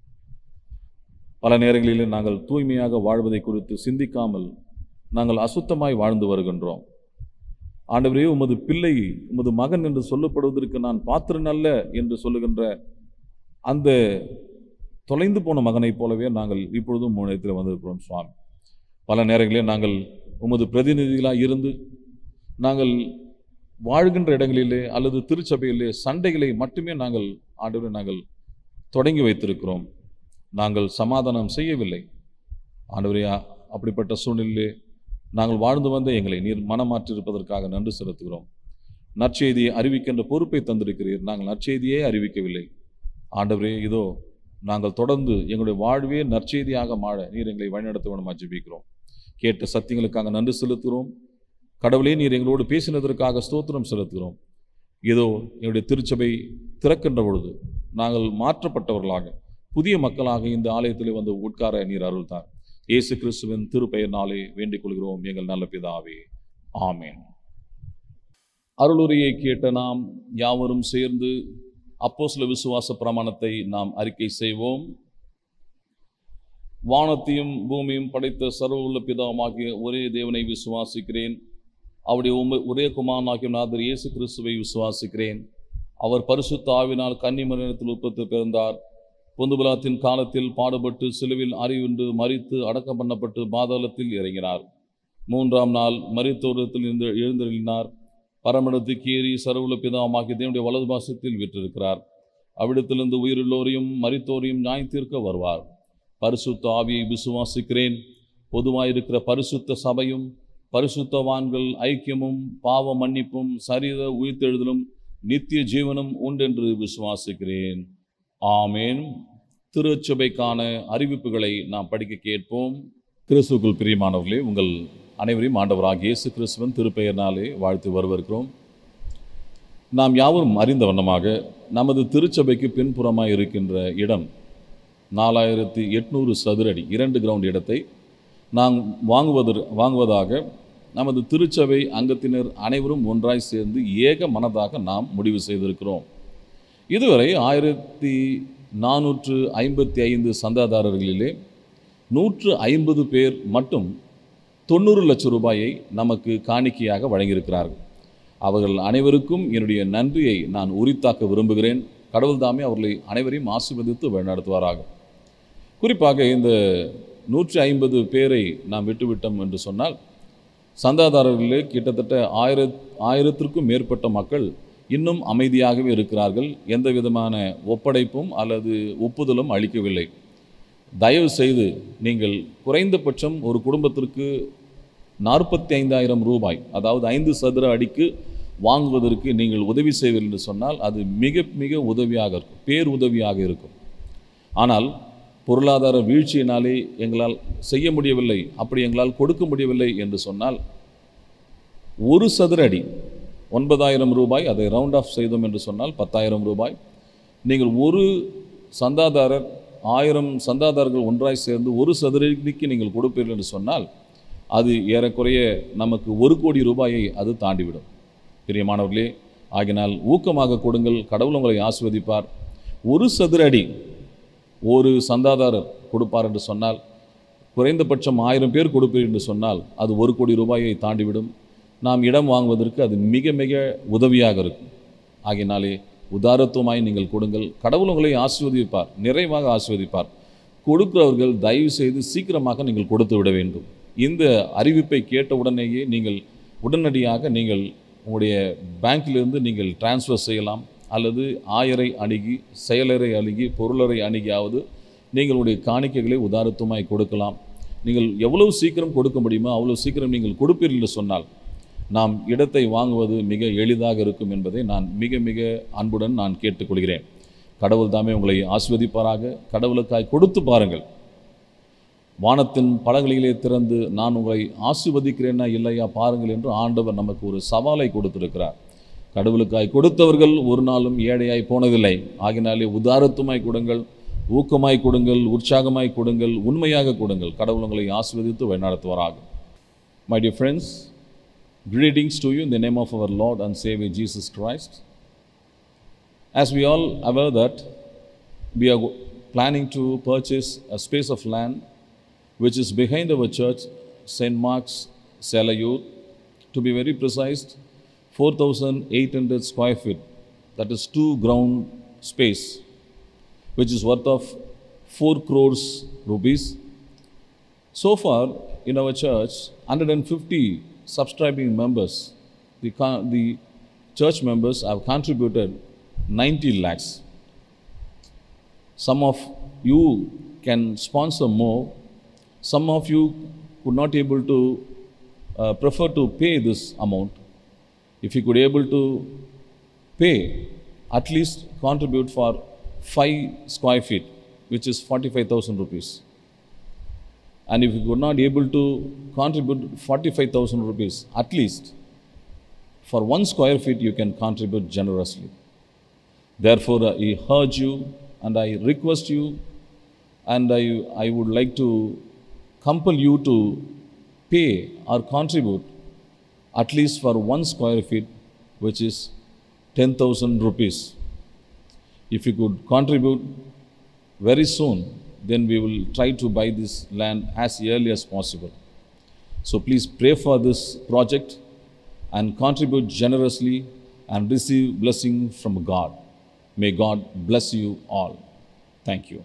பல நேரங்களிலே நாங்கள் தூய்மையாக வாழ்வதை குறித்து சிந்திக்காமல் நாங்கள் அசுத்தமாய் வாழ்ந்து வருகின்றோம் ஆண்டவரே உமது பிள்ளை உமது மகன் என்று சொல்லப்படுவதற்கு நான் பாத்திரன் அல்ல என்று சொல்லுகின்ற அந்த தொலைந்து போன மகனைப் போலவே நாங்கள் இப்பொழுதும் முன்னேற்றத்தில் வந்திருக்கிறோம் சுவாமி பல நேரங்களில் நாங்கள் உமது பிரதிநிதிகளாக இருந்து நாங்கள் வாழ்கின்ற இடங்களிலே அல்லது திருச்சபையிலே சண்டைகளை மட்டுமே நாங்கள் ஆண்டவரை நாங்கள் தொடங்கி வைத்திருக்கிறோம் நாங்கள் சமாதானம் செய்யவில்லை ஆண்டவரே அப்படிப்பட்ட சூழ்நிலையிலே நாங்கள் வாழ்ந்து வந்த எங்களை நீர் மனமாற்றிருப்பதற்காக நன்றி செலுத்துகிறோம் நற்செய்தியை அறிவிக்கின்ற பொறுப்பை தந்திருக்கிறீர் நாங்கள் நற்செய்தியே அறிவிக்கவில்லை ஆண்டவரே இதோ நாங்கள் தொடர்ந்து எங்களுடைய வாழ்வே நற்செய்தியாக மாற நீர் எங்களை வழிநடத்த வேணுமா ஜெபிக்கிறோம் கேட்ட சத்தியங்களுக்காக நன்றி செலுத்துகிறோம் கடவுளே நீர் எங்களோடு பேசினதற்காக ஸ்தோத்திரம் செலுத்துகிறோம் இதோ எங்களுடைய திருச்சபை திறக்கின்ற பொழுது நாங்கள் மாற்றப்பட்டவர்களாக புதிய மக்களாக இந்த ஆலயத்தில் வந்து உட்கார நீர் அருள்தார் இயேசு கிறிஸ்துவின் திருப்பெயர்னாலே வேண்டிக் கொள்கிறோம் எங்கள் நல்ல பிதாவே ஆமேன் அருளுரையை கேட்ட நாம் யாவரும் சேர்ந்து அப்போஸ்தல விசுவாச பிரமாணத்தை நாம் அறிக்கை செய்வோம் வானத்தையும் பூமியும் படைத்த சர்வ பிதாவாகிய ஒரே தேவனை விசுவாசிக்கிறேன் அவருடைய உம- ஒரே குமாரனாகிய நாதர் இயேசு கிறிஸ்துவை விசுவாசிக்கிறேன் அவர் பரிசுத்த ஆவினால் கன்னிமரணத்தில் உற்பத்தி பிறந்தார் பொந்துபலாத்தின் காலத்தில் பாடுபட்டு சிலுவில் அறிவுண்டு மரித்து அடக்கம் பண்ணப்பட்டு பாதாளத்தில் இறங்கினார் மூன்றாம் நாள் மரித்தோரத்தில் இருந்து எழுந்தருளினார் பரமடத்துக்கு ஏறி சர்வல பிதாவாகிய தேவனுடைய வலது பாசத்தில் விற்றிருக்கிறார் அவ்விடத்திலிருந்து உயிருள்ளோரையும் மரித்தோரையும் நியாய தீர்க்க வருவார் பரிசுத்த ஆவியை விசுவாசிக்கிறேன் பொதுவாயிருக்கிற பரிசுத்த சபையும் பரிசுத்தவான்கள் ஐக்கியமும் பாவ மன்னிப்பும் சரீர உயிர்த்தெழுதலும் நித்திய ஜீவனும் உண்டென்று விசுவாசிக்கிறேன் ஆமேன் திருச்சபைக்கான அறிவிப்புகளை நாம் படிக்க கேட்போம் கிறிஸ்துக்குள் பிரியமானவர்களே உங்கள் அனைவரையும் ஆண்டவராகிய இயேசு கிறிஸ்துவன் திருப்பெயர்னாலே வாழ்த்து வரவிருக்கிறோம் நாம் யாவரும் அறிந்த வண்ணமாக நமது திருச்சபைக்கு பின்புறமாக இருக்கின்ற இடம் நாலாயிரத்தி எட்நூறு சதுரடி இரண்டு கிரவுண்ட் இடத்தை நாம் வாங்குவதற் வாங்குவதாக நமது திருச்சபை அங்கத்தினர் அனைவரும் ஒன்றாய் சேர்ந்து ஏக மனதாக நாம் முடிவு செய்திருக்கிறோம் இதுவரை ஆயிரத்தி நானூற்று ஐம்பத்தி ஐந்து சந்தாதாரர்களிலே நூற்று ஐம்பது பேர் மட்டும் தொண்ணூறு லட்சம் ரூபாயை நமக்கு காணிக்கையாக வழங்கியிருக்கிறார்கள் அவர்கள் அனைவருக்கும் என்னுடைய நன்றியை நான் உரித்தாக்க விரும்புகிறேன் கடவுள் தாமே அவர்களை அனைவரையும் ஆசீர்வதித்து வழிநடத்துவாராக குறிப்பாக இந்த நூற்றி ஐம்பது பேரை நாம் விட்டுவிட்டோம் என்று சொன்னால் சந்தாதாரர்களே கிட்டத்தட்ட ஆயிரத் ஆயிரத்திற்கும் மேற்பட்ட மக்கள் இன்னும் அமைதியாகவே இருக்கிறார்கள் எந்த விதமான ஒப்படைப்பும் அல்லது ஒப்புதலும் அளிக்கவில்லை தயவு செய்து நீங்கள் குறைந்தபட்சம் ஒரு குடும்பத்திற்கு நாற்பத்தி ஐந்தாயிரம் ரூபாய் அதாவது ஐந்து சதுர அடிக்கு வாங்குவதற்கு நீங்கள் உதவி செய்வீர்கள் என்று சொன்னால் அது மிக மிக உதவியாக இருக்கும் பேர் உதவியாக இருக்கும் ஆனால் பொருளாதார வீழ்ச்சியினாலே எங்களால் செய்ய முடியவில்லை அப்படி எங்களால் கொடுக்க முடியவில்லை என்று சொன்னால் ஒரு சதுர அடி ஒன்பதாயிரம் ரூபாய் அதை ரவுண்ட் ஆஃப் செய்தோம் என்று சொன்னால் பத்தாயிரம் ரூபாய் நீங்கள் ஒரு சந்தாதாரர் ஆயிரம் சந்தாதாரர்கள் ஒன்றாய் சேர்ந்து ஒரு சதுரடிக்கு நீங்கள் கொடுப்பீர்கள் என்று சொன்னால் அது ஏறக்குறைய நமக்கு ஒரு கோடி ரூபாயை அது தாண்டிவிடும் பிரியமானவர்களே ஆகினால் ஊக்கமாக கொடுங்கள் கடவுள் உங்களை ஆஸ்வதிப்பார் ஒரு சதுர அடி ஒரு சந்தாதாரர் கொடுப்பார் என்று சொன்னால் குறைந்தபட்சம் ஆயிரம் பேர் கொடுப்பீர் என்று சொன்னால் அது ஒரு கோடி ரூபாயை தாண்டிவிடும் நாம் இடம் வாங்குவதற்கு அது மிக மிக உதவியாக இருக்கும் ஆகினாலே உதாரத்துவமாய் நீங்கள் கொடுங்கள் கடவுள் உங்களை ஆஸ்வதிப்பார் நிறைவாக ஆஸ்வதிப்பார் கொடுக்கிறவர்கள் தயவு செய்து சீக்கிரமாக நீங்கள் கொடுத்து விட வேண்டும் இந்த அறிவிப்பை கேட்ட உடனேயே நீங்கள் உடனடியாக நீங்கள் உங்களுடைய பேங்க்கிலிருந்து நீங்கள் டிரான்ஸ்ஃபர் செய்யலாம் அல்லது ஆயரை அணுகி செயலரை அணுகி பொருளரை அணுகியாவது நீங்கள் உங்களுடைய காணிக்கைகளை உதாரத்துவமாய் கொடுக்கலாம் நீங்கள் எவ்வளவு சீக்கிரம் கொடுக்க முடியுமோ அவ்வளோ சீக்கிரம் நீங்கள் கொடுப்பீர்கள் என்று சொன்னால் நாம் இடத்தை வாங்குவது மிக எளிதாக இருக்கும் என்பதை நான் மிக மிக அன்புடன் நான் கேட்டுக்கொள்கிறேன் கடவுள் தாமே உங்களை ஆஸ்வதிப்பாராக கடவுளுக்காய் கொடுத்து பாருங்கள் வானத்தின் பலகளிலே திறந்து நான் உங்களை ஆசிர்வதிக்கிறேனா இல்லையா பாருங்கள் என்று ஆண்டவர் நமக்கு ஒரு சவாலை கொடுத்திருக்கிறார் கடவுளுக்காய் கொடுத்தவர்கள் ஒரு நாளும் ஏழையாய் போனதில்லை ஆகினாலே உதாரத்துமாய் கொடுங்கள் ஊக்கமாய் கொடுங்கள் உற்சாகமாய் கொடுங்கள் உண்மையாக கொடுங்கள் கடவுள் உங்களை ஆசிர்வதித்து வழிநடத்துவாராக my dear friends greetings to you in the name of our Lord and Savior Jesus Christ. As we all aware that we are go- planning to purchase a space of land which is behind our church, St. Mark's Salayur, to be very precise, 4,800 square feet. That is two ground space, which is worth of 4 crores rupees. So far, in our church, 150 subscribing members, the, co- the church members have contributed 90 lakhs. Some of you can sponsor more. Some of you could not able to uh, prefer to pay this amount. If you could able to pay, at least contribute for 5 square feet, which is 45,000 rupees. And if you could not able to contribute 45,000 rupees, at least for one square feet you can contribute generously. Therefore, I urge you and I request you and I, I would like to compel you to pay or contribute at least for one square feet, which is 10,000 rupees. If you could contribute very soon, then we will try to buy this land as early as possible. So please pray for this project and contribute generously and receive blessing from God. May God bless you all. Thank you.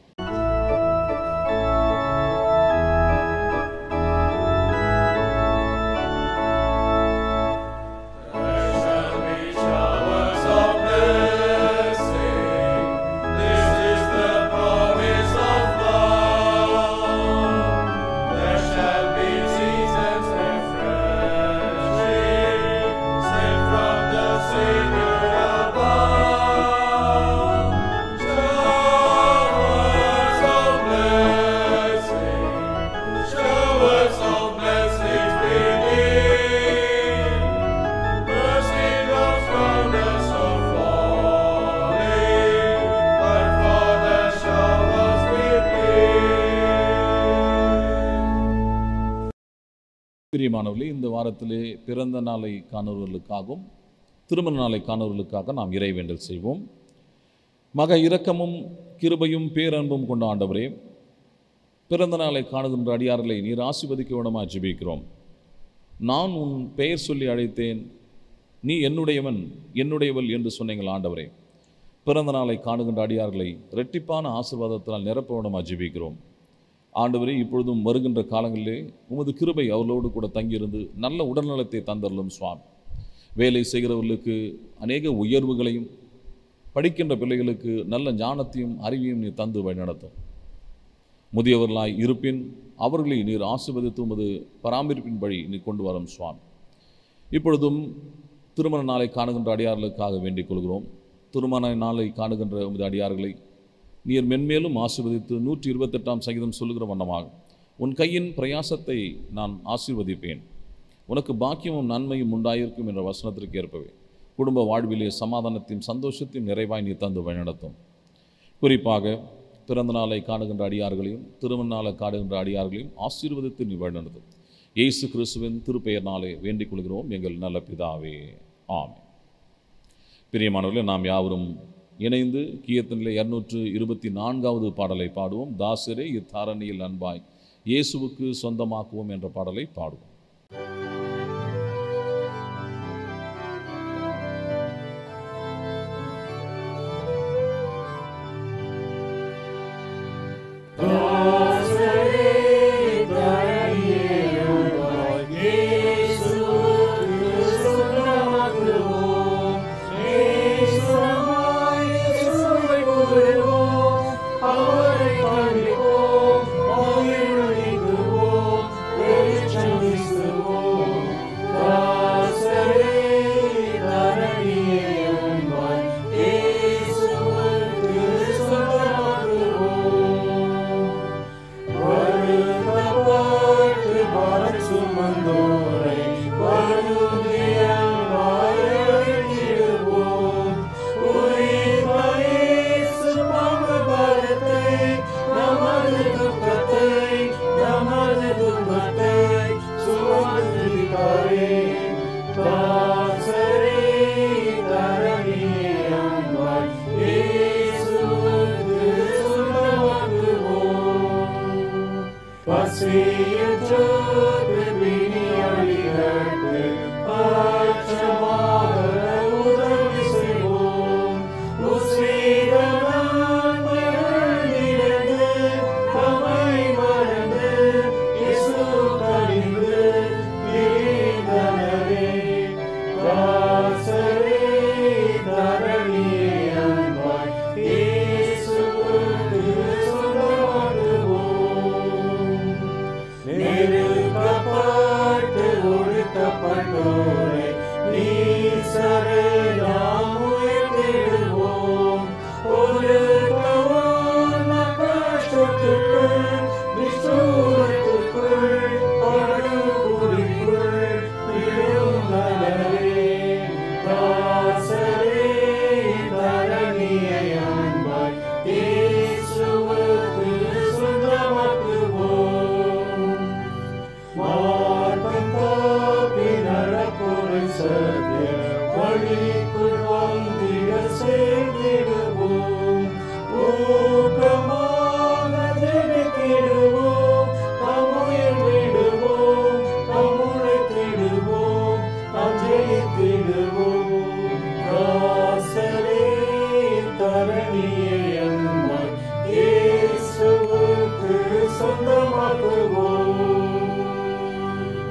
பிரியமானவர்களே இந்த வாரத்திலே பிறந்த நாளை காணுவர்களுக்காகவும் திருமண நாளை காணுவர்களுக்காக நாம் இறைவேண்டல் செய்வோம் மக இரக்கமும் கிருபையும் பேரன்பும் கொண்ட ஆண்டவரே பிறந்த நாளை காணுகின்ற அடியார்களை நீர் ஆசிர்வதிக்க வேண்டுமா ஜெபிக்கிறோம் நான் உன் பெயர் சொல்லி அழைத்தேன் நீ என்னுடையவன் என்னுடையவள் என்று சொன்னீங்கள் ஆண்டவரே பிறந்த நாளை காணுகின்ற அடியார்களை இரட்டிப்பான ஆசீர்வாதத்தினால் நிரப்ப வேண்டுமா ஜெபிக்கிறோம் ஆண்டவரே இப்பொழுதும் வருகின்ற காலங்களிலே உமது கிருபை அவர்களோடு கூட தங்கியிருந்து நல்ல உடல்நலத்தை தந்தரலும் சுவாமி வேலை செய்கிறவர்களுக்கு அநேக உயர்வுகளையும் படிக்கின்ற பிள்ளைகளுக்கு நல்ல ஞானத்தையும் அறிவையும் நீ தந்து வழிநடத்தும் முதியவர்களாய் இருப்பின் அவர்களை நீர் ஆசிர்வதித்து உமது பராமரிப்பின் வழி நீ கொண்டு வரும் சுவாமி இப்பொழுதும் திருமண நாளை காணுகின்ற அடியார்களுக்காக வேண்டிக் கொள்கிறோம் திருமண நாளை காணுகின்ற உமது அடியார்களை நீர் மென்மேலும் ஆசீர்வதித்து நூற்றி இருபத்தெட்டாம் சங்கீதம் சொல்லுகிற வண்ணமாக உன் கையின் பிரயாசத்தை நான் ஆசீர்வதிப்பேன் உனக்கு பாக்கியமும் நன்மையும் உண்டாயிருக்கும் என்ற வசனத்திற்கு ஏற்பவே குடும்ப வாழ்விலே சமாதானத்தையும் சந்தோஷத்தையும் நிறைவாய் நீ தந்து வழிநடத்தும் குறிப்பாக பிறந்த நாளை காணுகின்ற அடியார்களையும் திருமண நாளை காணுகின்ற அடியார்களையும் ஆசீர்வதித்து நீ வழிநடத்தும் இயேசு கிறிஸ்துவின் திருப்பெயர்னாலே வேண்டிக் கொள்கிறோம் எங்கள் நல்ல பிதாவே ஆமென் பிரியமானவர்களே நாம் யாவரும் இணைந்து கீர்த்தனிலே இருநூற்று இருபத்தி நான்காவது பாடலை பாடுவோம் தாசரே இத்தாரணியில் அன்பாய் இயேசுவுக்கு சொந்தமாக்குவோம் என்ற பாடலை பாடுவோம் Thank you. கேட்டோரை நீசரை நாம் உயர்த்திடுவோம் ஒரு கவான கஷ்டத்துக்குள் நிஷ்டூரத்துக்குள் படுகுழிக்குள் விழுந்தனரே தாசரே தரணியை அன்பாய் இயேசுவுக்கு சொந்தமாக்குவோம் மார்க்கம் காப்பி நடப்புரை சத்திய வழிக்குள் வந்திட சேர்ந்திடுவோம் ஊக்கமாக ஜெபித்திடுவோம் நாம் உயர்ந்திடுவோம் நாம் உழைத்திடுவோம் நாம் ஜெயித்திடுவோம் தாசரே தரணியை அன்பாய் இயேசுவுக்கு சொந்தமாக்குவோம்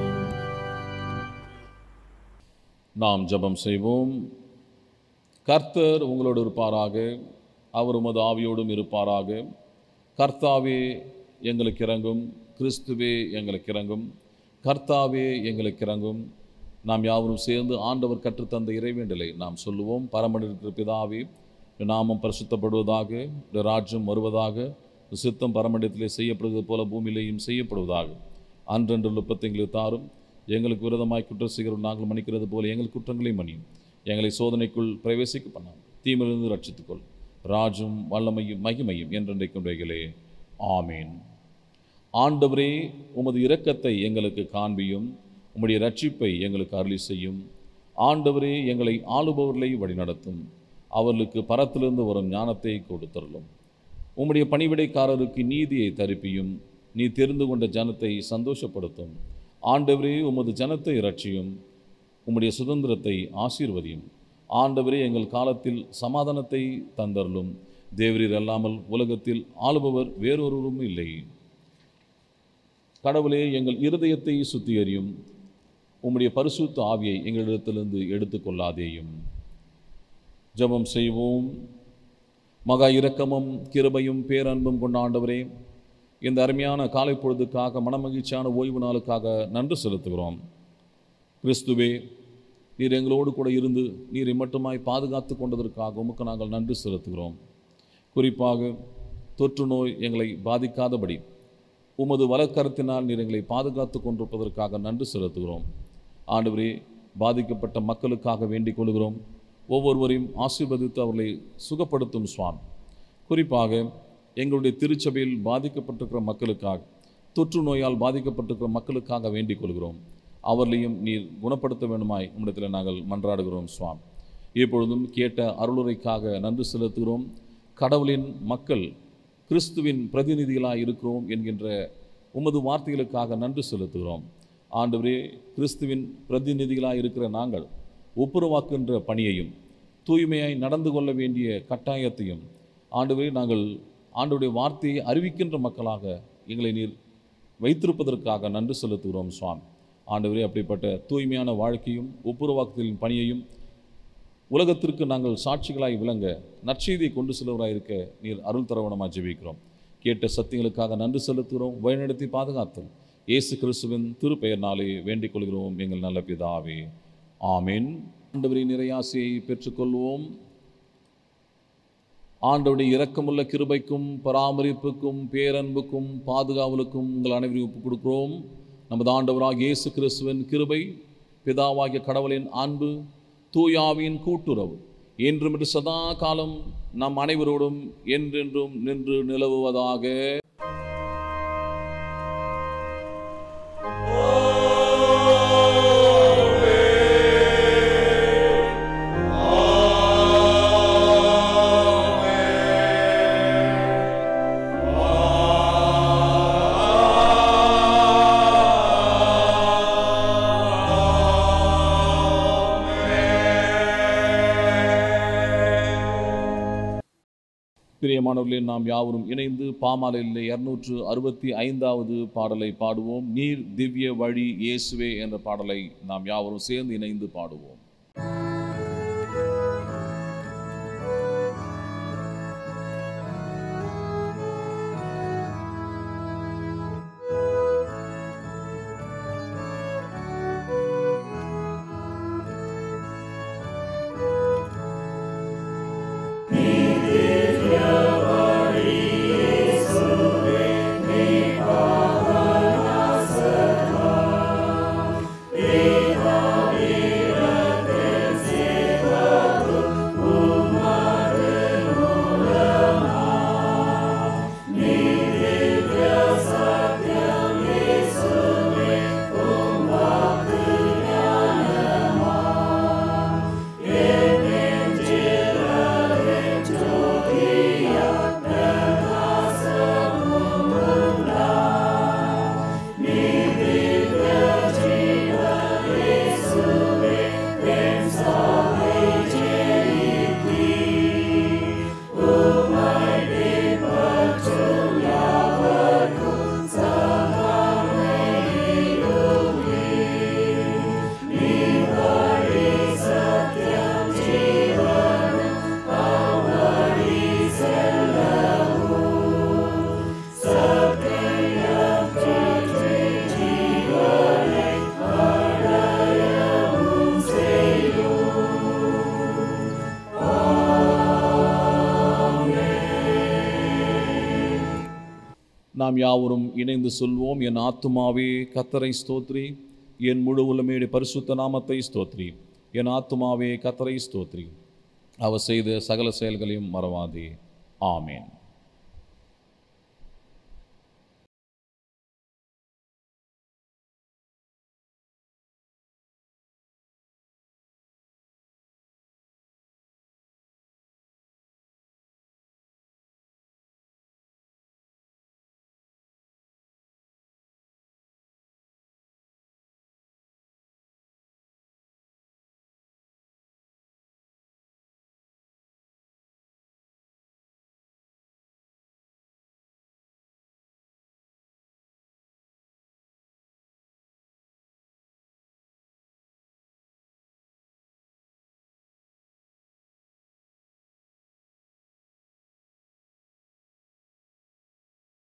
நாம் ஜெபம் செய்வோம் கர்த்தர் உங்களோடு இருப்பாராக அவர் உமது ஆவியோடும் இருப்பாராக கர்த்தாவே எங்களுக்கு இறங்கும் கிறிஸ்துவே எங்களுக்கு இறங்கும் கர்த்தாவே எங்களுக்கு இறங்கும் நாம் யாவரும் சேர்ந்து ஆண்டவர் கற்றுத்தந்த இறைவேண்டலை நாம் சொல்லுவோம் பரமனிருக்கிற பிதாவே உம்முடைய நாமம் பரிசுத்தப்படுவதாக உம்முடைய ராஜ்யம் வருவதாக உம்முடைய சித்தம் பரமண்டத்திலே செய்யப்படுவது போல பூமியிலேயும் செய்யப்படுவதாக அன்றன்று உப்பத்தை எங்களுக்கு தாரும் எங்களுக்கு விரோதமாய் குற்றம் செய்கிறோம் நாங்கள் மன்னிக்கிறது போல எங்கள் குற்றங்களை மன்னியும் எங்களை சோதனைக்குள் பிரவேசிக்க பண்ணாம் தீமிலிருந்து ரட்சித்துக்கொள் ராஜும் வல்லமையும் மகிமையும் என்றென்றைக்கும் உடைகளே ஆமீன் ஆண்டவரே உமது இரக்கத்தை எங்களுக்கு காண்பியும் உம்முடைய ரட்சிப்பை எங்களுக்கு அருளி செய்யும் ஆண்டவரே எங்களை ஆளுபவர்களை வழிநடத்தும் அவர்களுக்கு பரத்திலிருந்து வரும் ஞானத்தை கொடுத்தருளும் உம்முடைய பணிவிடைக்காரருக்கு நீதியை தரிப்பியும் நீ தெரிந்து கொண்ட ஜனத்தை சந்தோஷப்படுத்தும் ஆண்டவரே உமது ஜனத்தை இரட்சியும் உம்முடைய சுதந்திரத்தை ஆசீர்வதியும் ஆண்டவரே எங்கள் காலத்தில் சமாதானத்தை தந்தருளும் தேவரீர் அல்லாமல் உலகத்தில் ஆளுபவர் வேறொருவரும் இல்லை கடவுளே எங்கள் இருதயத்தை சுத்திகரியும் உம்முடைய பரிசுத்த ஆவியை எங்களிடத்திலிருந்து எடுத்துக்கொள்ளாதேயும் ஜெபம் செய்வோம் மகா இரக்கமும் கிருபையும் பேரன்பும் கொண்ட ஆண்டவரே இந்த அருமையான காலை பொழுதுக்காக மனமகிழ்ச்சியான ஓய்வு நாளுக்காக நன்றி செலுத்துகிறோம் கிறிஸ்துவே நீர் எங்களோடு கூட இருந்து நீரை மட்டுமாய் பாதுகாத்து கொண்டதற்காக உமக்கு நாங்கள் நன்றி செலுத்துகிறோம் குறிப்பாக தொற்று நோய் எங்களை பாதிக்காதபடி உமது வலக்கரத்தினால் நீர் எங்களை பாதுகாத்து கொண்டிருப்பதற்காக நன்றி செலுத்துகிறோம் ஆண்டவரே பாதிக்கப்பட்ட மக்களுக்காக வேண்டிக் கொள்கிறோம் ஒவ்வொருவரையும் ஆசீர்வதித்து அவர்களை சுகப்படுத்தும் சுவாமி குறிப்பாக எங்களுடைய திருச்சபையில் பாதிக்கப்பட்டிருக்கிற மக்களுக்காக தொற்று நோயால் பாதிக்கப்பட்டிருக்கிற மக்களுக்காக வேண்டிக் கொள்கிறோம் அவர்களையும் நீர் குணப்படுத்த வேண்டுமாய் உம்மிடத்தில் நாங்கள் மன்றாடுகிறோம் சுவாமி இப்பொழுதும் கேட்ட அருளுரைக்காக நன்றி செலுத்துகிறோம் கடவுளின் மக்கள் கிறிஸ்துவின் பிரதிநிதிகளாக இருக்கிறோம் என்கின்ற உமது வார்த்தைகளுக்காக நன்றி செலுத்துகிறோம் ஆண்டவரே கிறிஸ்துவின் பிரதிநிதிகளாக இருக்கிற நாங்கள் ஒப்புரவாக்குகின்ற பணியையும் தூய்மையாய் நடந்து கொள்ள வேண்டிய கட்டாயத்தையும் ஆண்டவரே நாங்கள் ஆண்டவருடைய வார்த்தையை அறிவிக்கின்ற மக்களாக எங்களை நீர் வைத்திருப்பதற்காக நன்றி செலுத்துகிறோம் சுவாமி ஆண்டவரே அப்படிப்பட்ட தூய்மையான வாழ்க்கையும் ஒப்புரவாக்குதலின் பணியையும் உலகத்திற்கு நாங்கள் சாட்சிகளாய் விளங்க நற்செய்தியை கொண்டு செல்வராய் இருக்க நீர் அருள் தரவணமாக ஜெபிக்கிறோம் கேட்ட சத்தியங்களுக்காக நன்றி செலுத்துகிறோம் வழிநடத்தி பாதுகாத்தல் இயேசு கிறிஸ்துவின் திருப்பெயர்னாலே வேண்டிக் கொள்கிறோம் எங்கள் நல்ல பிதாவே ஆமென் ஆண்டவரின் நிறையாசையை பெற்றுக்கொள்வோம் ஆண்டவருடைய இரக்கமுள்ள கிருபைக்கும் பராமரிப்புக்கும் பேரன்புக்கும் பாதுகாவலுக்கும் உங்கள் அனைவரையும் ஒப்புக் கொடுக்கிறோம் நமது ஆண்டவராக இயேசு கிறிஸ்துவின் கிருபை பிதாவாகிய கடவுளின் அன்பு தூயாவின் கூட்டுறவு என்றும் என்று சதா காலம் நம் அனைவரோடும் என்றென்றும் நின்று நிலவுவதாக பிரியமானவர்களே நாம் யாவரும் இணைந்து பாமாலையில் இருநூற்று அறுபத்தி ஐந்தாவது பாடலை பாடுவோம் நீர் திவ்ய வழி இயேசுவே என்ற பாடலை நாம் யாவரும் சேர்ந்து இணைந்து பாடுவோம் ஆ நாம் யாவரும் இணைந்து சொல்வோம் என் ஆத்துமாவே கத்தரை ஸ்தோத்ரி என் முழு உலமையுடைய பரிசுத்த நாமத்தை ஸ்தோத்ரி என் ஆத்துமாவே கத்தரை ஸ்தோத்ரி அவர் செய்த சகல செயல்களையும் மறவாதே ஆமேன்